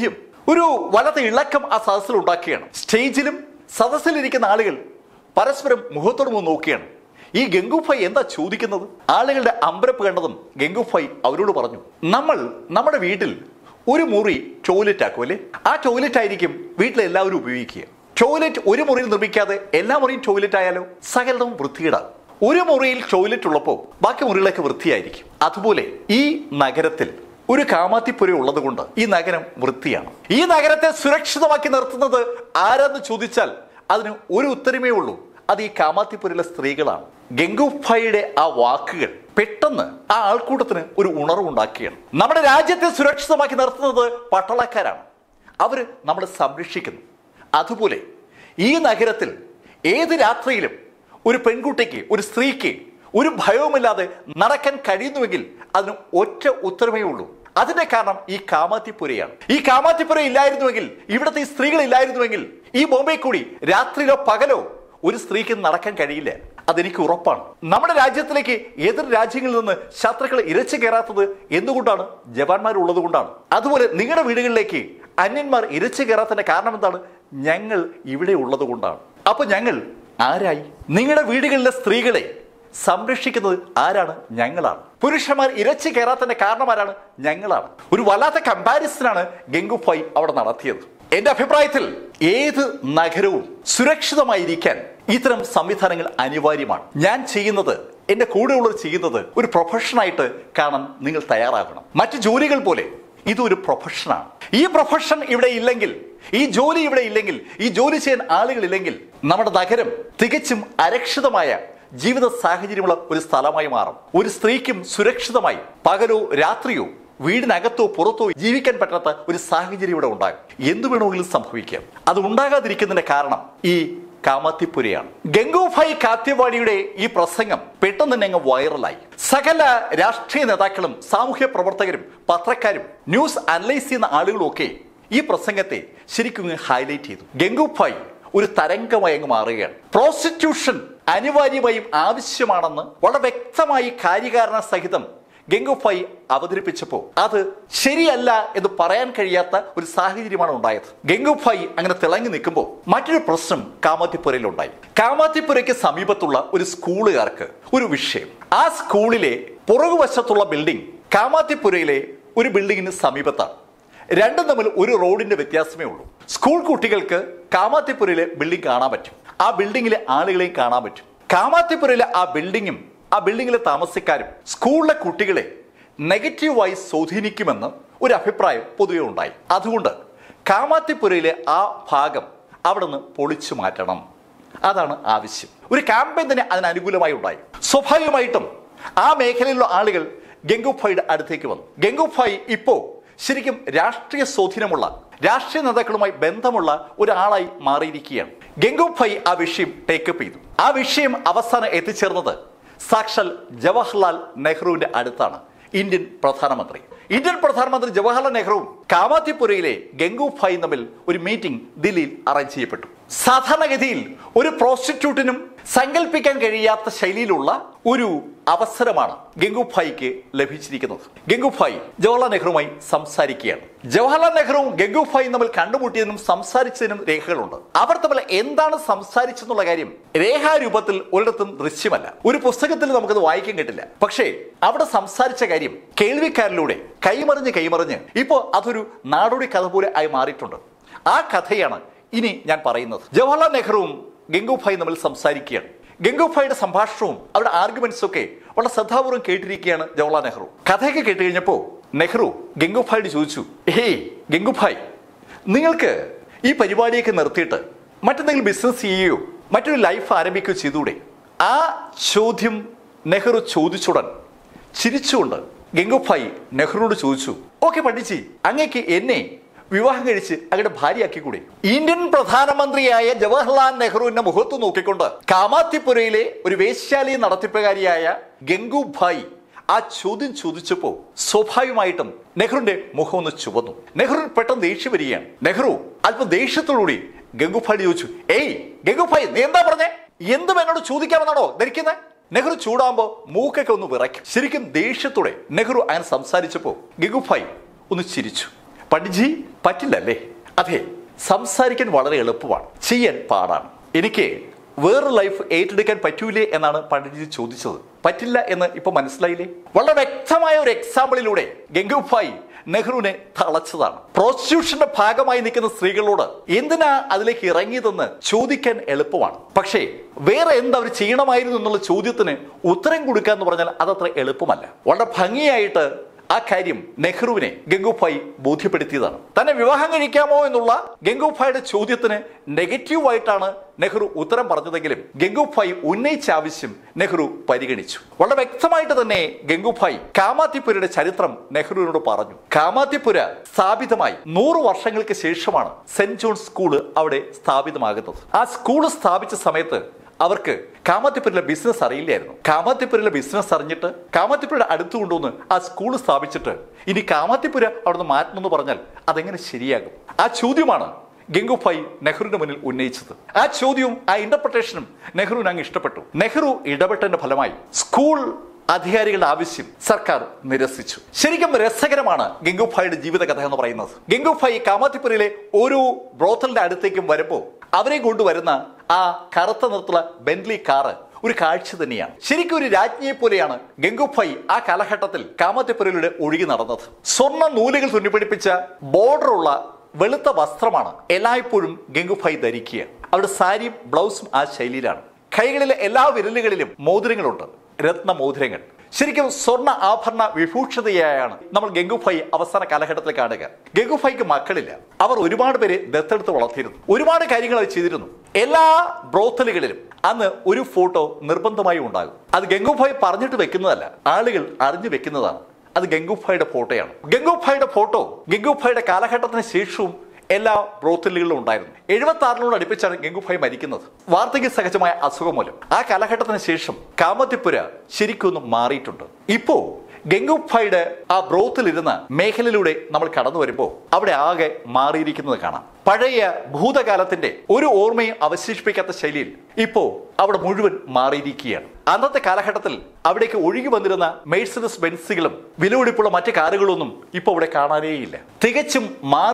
ഒരു വലത്തെ ഇളക്കം ആ സദസ്സിൽ ഉണ്ടാക്കുകയാണ് സ്റ്റേജിലും സദസ്സിലിരിക്കുന്ന ആളുകൾ പരസ്പരം മുഖത്തോട് മുഖം നോക്കുകയാണ് ഈ ഗംഗുഫൈ എന്താ ചോദിക്കുന്നത് ആളുകളുടെ അമ്പരപ്പ് കണ്ടതും ഗംഗുഫൈ അവരോട് പറഞ്ഞു നമ്മൾ നമ്മുടെ വീട്ടിൽ ഒരു മുറി ടോയ്ലറ്റ് ആക്കും അല്ലേ ആ ടോയ്ലറ്റ് ആയിരിക്കും വീട്ടിൽ എല്ലാവരും ഉപയോഗിക്കുക ടോയ്ലറ്റ് ഒരു മുറിയിൽ നിർമ്മിക്കാതെ എല്ലാ മുറിയും ടോയ്ലറ്റ് ആയാലോ സകലതും വൃത്തിയിടാം ഒരു മുറിയിൽ ടോയ്ലറ്റ് ഉള്ളപ്പോൾ ബാക്കി മുറികളൊക്കെ വൃത്തിയായിരിക്കും അതുപോലെ ഈ നഗരത്തിൽ ഒരു കാമാത്തിപ്പുര ഉള്ളത് കൊണ്ട് ഈ നഗരം വൃത്തിയാണ് ഈ നഗരത്തെ സുരക്ഷിതമാക്കി നിർത്തുന്നത് ആരെന്ന് ചോദിച്ചാൽ അതിന് ഒരു ഉത്തരമേ ഉള്ളൂ അത് ഈ കാമാത്തിപ്പുരയിലെ സ്ത്രീകളാണ് ഗംഗുഫയുടെ ആ വാക്കുകൾ പെട്ടെന്ന് ആ ആൾക്കൂട്ടത്തിന് ഒരു ഉണർവുണ്ടാക്കുകയാണ് നമ്മുടെ രാജ്യത്തെ സുരക്ഷിതമാക്കി നിർത്തുന്നത് പട്ടാളക്കാരാണ് അവര് നമ്മളെ സംരക്ഷിക്കുന്നു അതുപോലെ ഈ നഗരത്തിൽ ഏത് രാത്രിയിലും ഒരു പെൺകുട്ടിക്ക് ഒരു സ്ത്രീക്ക് ഒരു ഭയവുമില്ലാതെ നടക്കാൻ കഴിയുന്നുവെങ്കിൽ അതിന് ഒറ്റ ഉത്തരമേ ഉള്ളൂ അതിന്റെ കാരണം ഈ കാമാത്തിപ്പുരയാണ് ഈ കാമാത്തിപ്പുര ഇല്ലായിരുന്നുവെങ്കിൽ ഇവിടുത്തെ ഈ സ്ത്രീകൾ ഇല്ലായിരുന്നുവെങ്കിൽ ഈ ബോംബെ കൂടി രാത്രിയിലോ പകലോ ഒരു സ്ത്രീക്ക് നടക്കാൻ കഴിയില്ല അതെനിക്ക് ഉറപ്പാണ് നമ്മുടെ രാജ്യത്തിലേക്ക് എതിർ രാജ്യങ്ങളിൽ നിന്ന് ശത്രുക്കൾ ഇരച്ചു കയറാത്തത് എന്തുകൊണ്ടാണ് ജവാന്മാർ ഉള്ളത് കൊണ്ടാണ് അതുപോലെ നിങ്ങളുടെ വീടുകളിലേക്ക് അന്യന്മാർ ഇരച്ചു കയറാത്തതിന്റെ കാരണം എന്താണ് ഞങ്ങൾ ഇവിടെ ഉള്ളത് കൊണ്ടാണ് അപ്പൊ ഞങ്ങൾ ആരായി നിങ്ങളുടെ വീടുകളിലെ സ്ത്രീകളെ സംരക്ഷിക്കുന്നത് ആരാണ് ഞങ്ങളാണ് പുരുഷന്മാർ ഇരച്ചു കയറാത്തതിന്റെ കാരണം ആരാണ് ഞങ്ങളാണ് ഒരു വല്ലാത്ത കമ്പാരിസനാണ് ഗംഗുഫൈ അവിടെ നടത്തിയത് എന്റെ അഭിപ്രായത്തിൽ ഏത് നഗരവും സുരക്ഷിതമായിരിക്കാൻ ഇത്തരം സംവിധാനങ്ങൾ അനിവാര്യമാണ് ഞാൻ ചെയ്യുന്നത് എന്റെ കൂടെയുള്ളവർ ചെയ്യുന്നത് ഒരു പ്രൊഫഷനായിട്ട് കാണാൻ നിങ്ങൾ തയ്യാറാകണം മറ്റു ജോലികൾ പോലെ ഇതൊരു പ്രൊഫഷനാണ് ഈ പ്രൊഫഷൻ ഇവിടെ ഇല്ലെങ്കിൽ ഈ ജോലി ഇവിടെ ഇല്ലെങ്കിൽ ഈ ജോലി ചെയ്യാൻ ആളുകളില്ലെങ്കിൽ നമ്മുടെ നഗരം തികച്ചും അരക്ഷിതമായ ജീവിത സാഹചര്യമുള്ള ഒരു സ്ഥലമായി മാറും ഒരു സ്ത്രീക്കും സുരക്ഷിതമായി പകലോ രാത്രിയോ വീടിനകത്തോ പുറത്തോ ജീവിക്കാൻ പറ്റാത്ത ഒരു സാഹചര്യം ഇവിടെ ഉണ്ടാകും എന്തു വേണമെങ്കിലും സംഭവിക്കാം അത് ഉണ്ടാകാതിരിക്കുന്നതിന്റെ കാരണം ഈ കാമാത്തിപ്പുരയാണ് ഗംഗൂഭായ് കാത്യവാടിയുടെ ഈ പ്രസംഗം പെട്ടെന്ന് തന്നെ അങ്ങ് വൈറലായി സകല രാഷ്ട്രീയ നേതാക്കളും സാമൂഹ്യ പ്രവർത്തകരും പത്രക്കാരും ന്യൂസ് അനലൈസ് ചെയ്യുന്ന ആളുകളും ഒക്കെ ഈ പ്രസംഗത്തെ ശരിക്കും ഹൈലൈറ്റ് ചെയ്തു ഗംഗൂഭായ് ഒരു തരംഗമായി അങ്ങ് മാറുകയാണ് പ്രോസ്റ്റിറ്റ്യൂഷൻ അനിവാര്യമായും ആവശ്യമാണെന്ന് വളരെ വ്യക്തമായി കാര്യകാരണ സഹിതം ഗംഗുഫായി അവതരിപ്പിച്ചപ്പോൾ അത് ശരിയല്ല എന്ന് പറയാൻ കഴിയാത്ത ഒരു സാഹചര്യമാണ് ഉണ്ടായത് ഗംഗുഫായി അങ്ങനെ തിളങ്ങി നിൽക്കുമ്പോൾ മറ്റൊരു പ്രശ്നം കാമാത്തിപ്പുരയിൽ ഉണ്ടായി കാമാത്തിപ്പുരയ്ക്ക് സമീപത്തുള്ള ഒരു സ്കൂളുകാർക്ക് ഒരു വിഷയം ആ സ്കൂളിലെ പുറകുവശത്തുള്ള ബിൽഡിംഗ് കാമാത്തിപ്പുരയിലെ ഒരു ബിൽഡിങ്ങിന് സമീപത്താണ് രണ്ടും തമ്മിൽ ഒരു റോഡിന്റെ വ്യത്യാസമേ ഉള്ളൂ സ്കൂൾ കുട്ടികൾക്ക് കാമാത്തിപ്പുരയിലെ ബിൽഡിംഗ് കാണാൻ പറ്റും ആ ബിൽഡിങ്ങിലെ ആളുകളെയും കാണാൻ പറ്റും കാമാത്തിപ്പുരയിലെ ആ ബിൽഡിങ്ങും ആ ബിൽഡിങ്ങിലെ താമസക്കാരും സ്കൂളിലെ കുട്ടികളെ നെഗറ്റീവായി സ്വാധീനിക്കുമെന്ന് ഒരു അഭിപ്രായം പൊതുവെ ഉണ്ടായി അതുകൊണ്ട് കാമാത്തിപ്പുരയിലെ ആ ഭാഗം അവിടെ നിന്ന് പൊളിച്ചു മാറ്റണം അതാണ് ആവശ്യം ഒരു ക്യാമ്പയിൻ തന്നെ അതിന് അനുകൂലമായി ഉണ്ടായി സ്വാഭാവികമായിട്ടും ആ മേഖലയിലുള്ള ആളുകൾ ഗംഗുഫായിയുടെ അടുത്തേക്ക് വന്നു ഗംഗുഫായി ഇപ്പോ ശരിക്കും രാഷ്ട്രീയ സ്വാധീനമുള്ള രാഷ്ട്രീയ നേതാക്കളുമായി ബന്ധമുള്ള ഒരാളായി മാറിയിരിക്കുകയാണ് ഗംഗുഫായി ആ വിഷയം ടേക്കപ്പ് ചെയ്തു ആ വിഷയം അവസാനം എത്തിച്ചേർന്നത് സാക്ഷാൽ ജവഹർലാൽ നെഹ്റുവിന്റെ അടുത്താണ് ഇന്ത്യൻ പ്രധാനമന്ത്രി ഇന്ത്യൻ പ്രധാനമന്ത്രി ജവഹർലാൽ നെഹ്റുവും കാമാത്തിപ്പുരയിലെ ഗംഗുഫായും തമ്മിൽ ഒരു മീറ്റിംഗ് ദില്ലിയിൽ അറേഞ്ച് ചെയ്യപ്പെട്ടു സാധാരണഗതിയിൽ ഒരു പ്രോസ്റ്റിറ്റ്യൂട്ടിനും സങ്കല്പിക്കാൻ കഴിയാത്ത ശൈലിയിലുള്ള ഒരു അവസരമാണ് ഗംഗുഫായിക്ക് ലഭിച്ചിരിക്കുന്നത് ഗംഗുഫായി ജവഹർലാൽ നെഹ്റുവുമായി സംസാരിക്കുകയാണ് ജവഹർലാൽ നെഹ്റുവും ഗംഗുഫായും തമ്മിൽ കണ്ടുമുട്ടിയതിനും സംസാരിച്ചതിനും രേഖകളുണ്ട് അവർ തമ്മിൽ എന്താണ് സംസാരിച്ചെന്നുള്ള കാര്യം രേഖാരൂപത്തിൽ ഒരിടത്തും ദൃശ്യമല്ല ഒരു പുസ്തകത്തിൽ നമുക്കത് വായിക്കാൻ കിട്ടില്ല പക്ഷേ അവിടെ സംസാരിച്ച കാര്യം കേൾവിക്കാരിലൂടെ കൈമറിഞ്ഞ് കൈമറിഞ്ഞ് ഇപ്പോ അതൊരു നാടോടി കഥ പോലെ ആയി മാറിയിട്ടുണ്ട് ആ കഥയാണ് ഇനി ഞാൻ പറയുന്നത് ജവഹർലാൽ നെഹ്റുവും ഗംഗുഭായി തമ്മിൽ സംസാരിക്കുകയാണ് ഗംഗുഭായിയുടെ സംഭാഷണവും അവരുടെ ആർഗ്യുമെന്റ്സും ഒക്കെ വളരെ ശ്രദ്ധാപൂർവ്വം കേട്ടിരിക്കുകയാണ് ജവഹർലാൽ നെഹ്റു കഥയൊക്കെ കേട്ട് കഴിഞ്ഞപ്പോൾ നെഹ്റു ഗംഗുഭായിയോട് ചോദിച്ചു ഹേയ് ഗംഗുഭായ് നിങ്ങൾക്ക് ഈ പരിപാടിയൊക്കെ നിർത്തിയിട്ട് മറ്റെന്തെങ്കിലും ബിസിനസ് ചെയ്യുകയോ മറ്റൊരു ലൈഫ് ആരംഭിക്കുകയോ ചെയ്തുകൂടെ ആ ചോദ്യം നെഹ്റു ചോദിച്ചുടൻ ചിരിച്ചുകൊണ്ട് ഗംഗുഭായി നെഹ്റുവിനോട് ചോദിച്ചു ഓക്കെ പഠിച്ചി അങ്ങേക്ക് എന്നെ വിവാഹം കഴിച്ച് അങ്ങയുടെ ഭാര്യയാക്കിക്കൂടെ ഇന്ത്യൻ പ്രധാനമന്ത്രിയായ ജവഹർലാൽ നെഹ്റുവിന്റെ മുഖത്ത് നോക്കിക്കൊണ്ട് കാമാത്തിപ്പുരയിലെ ഒരു വേശ്യാലയ നടത്തിപ്പുകാരിയായ ഗംഗുഭായി ആ ചോദ്യം ചോദിച്ചപ്പോ സ്വാഭാവികമായിട്ടും നെഹ്റുവിന്റെ മുഖം ഒന്ന് ചുവന്നു നെഹ്റു പെട്ടെന്ന് ദേഷ്യം വരികയാണ് നെഹ്റു അല്പം ദേഷ്യത്തോടുകൂടി ഗംഗുഭായി ചോദിച്ചു ഏയ് ഗംഗുഭായി നീ എന്താ പറഞ്ഞേ എന്തും എന്നോട് ചോദിക്കാമെന്നാണോ ധരിക്കുന്നത് നെഹ്റു ചൂടാകുമ്പോ മൂക്കൊക്കെ ഒന്ന് വിറയ്ക്കും ശരിക്കും ദേഷ്യത്തോടെ നെഹ്റു അങ്ങനെ സംസാരിച്ചപ്പോ ഗംഗുഭായി ഒന്ന് ചിരിച്ചു പണ്ഡിറ്റ്ജി പറ്റില്ലല്ലേ അതെ സംസാരിക്കാൻ വളരെ എളുപ്പമാണ് ചെയ്യാൻ പാടാണ് എനിക്ക് വേറെ ലൈഫ് ഏറ്റെടുക്കാൻ പറ്റൂലേ എന്നാണ് പണ്ഡിറ്റ്ജി ചോദിച്ചത് പറ്റില്ല എന്ന് ഇപ്പൊ മനസ്സിലായില്ലേ വളരെ വ്യക്തമായ ഒരു എക്സാമ്പിളിലൂടെ ഗംഗൂഭായ് നെഹ്റുവിനെ തളച്ചതാണ് പ്രോസ്റ്റിറ്റ്യൂഷന്റെ ഭാഗമായി നിൽക്കുന്ന സ്ത്രീകളോട് എന്തിനാ അതിലേക്ക് ഇറങ്ങിയതെന്ന് ചോദിക്കാൻ എളുപ്പമാണ് പക്ഷേ വേറെ എന്ത് അവർ ചെയ്യണമായിരുന്നു എന്നുള്ള ചോദ്യത്തിന് ഉത്തരം കൊടുക്കുക എന്ന് പറഞ്ഞാൽ അതത്ര എളുപ്പമല്ല വളരെ ഭംഗിയായിട്ട് ആ കാര്യം നെഹ്റുവിനെ ഗംഗൂഭായ് ബോധ്യപ്പെടുത്തിയതാണ് തന്നെ വിവാഹം കഴിക്കാമോ എന്നുള്ള ഗംഗൂഭായുടെ ചോദ്യത്തിന് നെഗറ്റീവായിട്ടാണ് നെഹ്റു ഉത്തരം പറഞ്ഞതെങ്കിലും ഗംഗൂഭായ് ഉന്നയിച്ച ആവശ്യം നെഹ്റു പരിഗണിച്ചു വളരെ വ്യക്തമായിട്ട് തന്നെ ഗംഗൂഭായ് കാമാത്തിപുരയുടെ ചരിത്രം നെഹ്റുവിനോട് പറഞ്ഞു കാമാത്തിപുര സ്ഥാപിതമായി നൂറ് വർഷങ്ങൾക്ക് ശേഷമാണ് സെന്റ് ജോൺസ് സ്കൂള് അവിടെ സ്ഥാപിതമാകുന്നത് ആ സ്കൂള് സ്ഥാപിച്ച സമയത്ത് അവർക്ക് കാമാത്തിപ്പുരയിലെ ബിസിനസ് അറിയില്ലായിരുന്നു കാമാത്തിപ്പുരയിലെ ബിസിനസ് അറിഞ്ഞിട്ട് കാമാത്തിപ്പുരയുടെ അടുത്ത് കൊണ്ടുവന്ന് ആ സ്കൂൾ സ്ഥാപിച്ചിട്ട് ഇനി കാമാത്തിപ്പുര അവിടുന്ന് മാറ്റണമെന്ന് പറഞ്ഞാൽ അതെങ്ങനെ ശരിയാകും ആ ചോദ്യമാണ് ഗംഗുഭായ് നെഹ്റുവിന്റെ മുന്നിൽ ഉന്നയിച്ചത് ആ ചോദ്യവും ആ ഇന്റർപ്രിട്ടേഷനും നെഹ്റുവിന് അങ്ങ് ഇഷ്ടപ്പെട്ടു നെഹ്റു ഇടപെട്ടതിന്റെ ഫലമായി സ്കൂൾ അധികാരികളുടെ ആവശ്യം സർക്കാർ നിരസിച്ചു ശരിക്കും രസകരമാണ് ഗംഗുഭായിയുടെ ജീവിതകഥ എന്ന് പറയുന്നത് ഗംഗുഭായി കാമാത്തിപ്പുരയിലെ ഒരു ബ്രോത്തലിന്റെ അടുത്തേക്കും വരുമ്പോൾ അവരെ കൊണ്ടുവരുന്ന ആ കറുത്ത നിറത്തുള്ള ബെന്റ്ലി കാറ് ഒരു കാഴ്ച തന്നെയാണ് ശരിക്കും ഒരു രാജ്ഞിയെ പോലെയാണ് ഗംഗുഭായി ആ കാലഘട്ടത്തിൽ കാമാത്തിപ്പുരയിലൂടെ ഒഴുകി നടന്നത് സ്വർണ്ണ നൂലുകൾ തുന്നിപ്പിടിപ്പിച്ച ബോർഡറുള്ള വെളുത്ത വസ്ത്രമാണ് എല്ലായ്പ്പോഴും ഗംഗുഭായി ധരിക്കുക അവരുടെ സാരിയും ബ്ലൗസും ആ ശൈലിയിലാണ് കൈകളിലെ എല്ലാ വിരലുകളിലും മോതിരങ്ങളുണ്ട് രത്നമോതിരങ്ങൾ ശരിക്കും സ്വർണ്ണ ആഭരണ വിഭൂഷിതയായാണ് നമ്മൾ ഗംഗുഭായി അവസാന കാലഘട്ടത്തിൽ കാണുക ഗംഗുഭായിക്ക് മക്കളില്ല അവർ ഒരുപാട് പേരെ ദത്തെടുത്ത് വളർത്തിയിരുന്നു ഒരുപാട് കാര്യങ്ങൾ അവർ ചെയ്തിരുന്നു എല്ലാ ബ്രോത്തലുകളിലും അന്ന് ഒരു ഫോട്ടോ നിർബന്ധമായും ഉണ്ടാകും അത് ഗംഗുഭായി പറഞ്ഞിട്ട് വെക്കുന്നതല്ല ആളുകൾ അറിഞ്ഞു വെക്കുന്നതാണ് അത് ഗംഗുഭായിയുടെ ഫോട്ടോയാണ് ഗംഗുഭായിയുടെ ഫോട്ടോ ഗംഗുഭായിയുടെ കാലഘട്ടത്തിന് ശേഷവും എല്ലാ ബ്രോത്തലുകളിലും ഉണ്ടായിരുന്നു എഴുപത്തി ആറിനോട് അടുപ്പിച്ചാണ് ഗംഗുഭായ് മരിക്കുന്നത് വാർദ്ധക്യ സഹജമായ അസുഖം മൂലം ആ കാലഘട്ടത്തിന് ശേഷം കാമത്തിപ്പുര ശരിക്കൊന്നും മാറിയിട്ടുണ്ട് ഇപ്പോ ഗംഗുഭായിയുടെ ആ ബ്രോത്തിലിരുന്ന മേഖലയിലൂടെ നമ്മൾ കടന്നു വരുമ്പോൾ അവിടെ ആകെ മാറിയിരിക്കുന്നത് കാണാം പഴയ ഭൂതകാലത്തിന്റെ ഒരു ഓർമ്മയും അവശേഷിപ്പിക്കാത്ത ശൈലിയിൽ ഇപ്പോ അവിടെ മുഴുവൻ മാറിയിരിക്കുകയാണ് അന്നത്തെ കാലഘട്ടത്തിൽ അവിടേക്ക് ഒഴുകി വന്നിരുന്ന മെഴ്സിഡസ് ബെൻസുകളും വിലപിടിപ്പുള്ള മറ്റു കാറുകളൊന്നും ഇപ്പൊ അവിടെ കാണാനേയില്ല തികച്ചും മാറി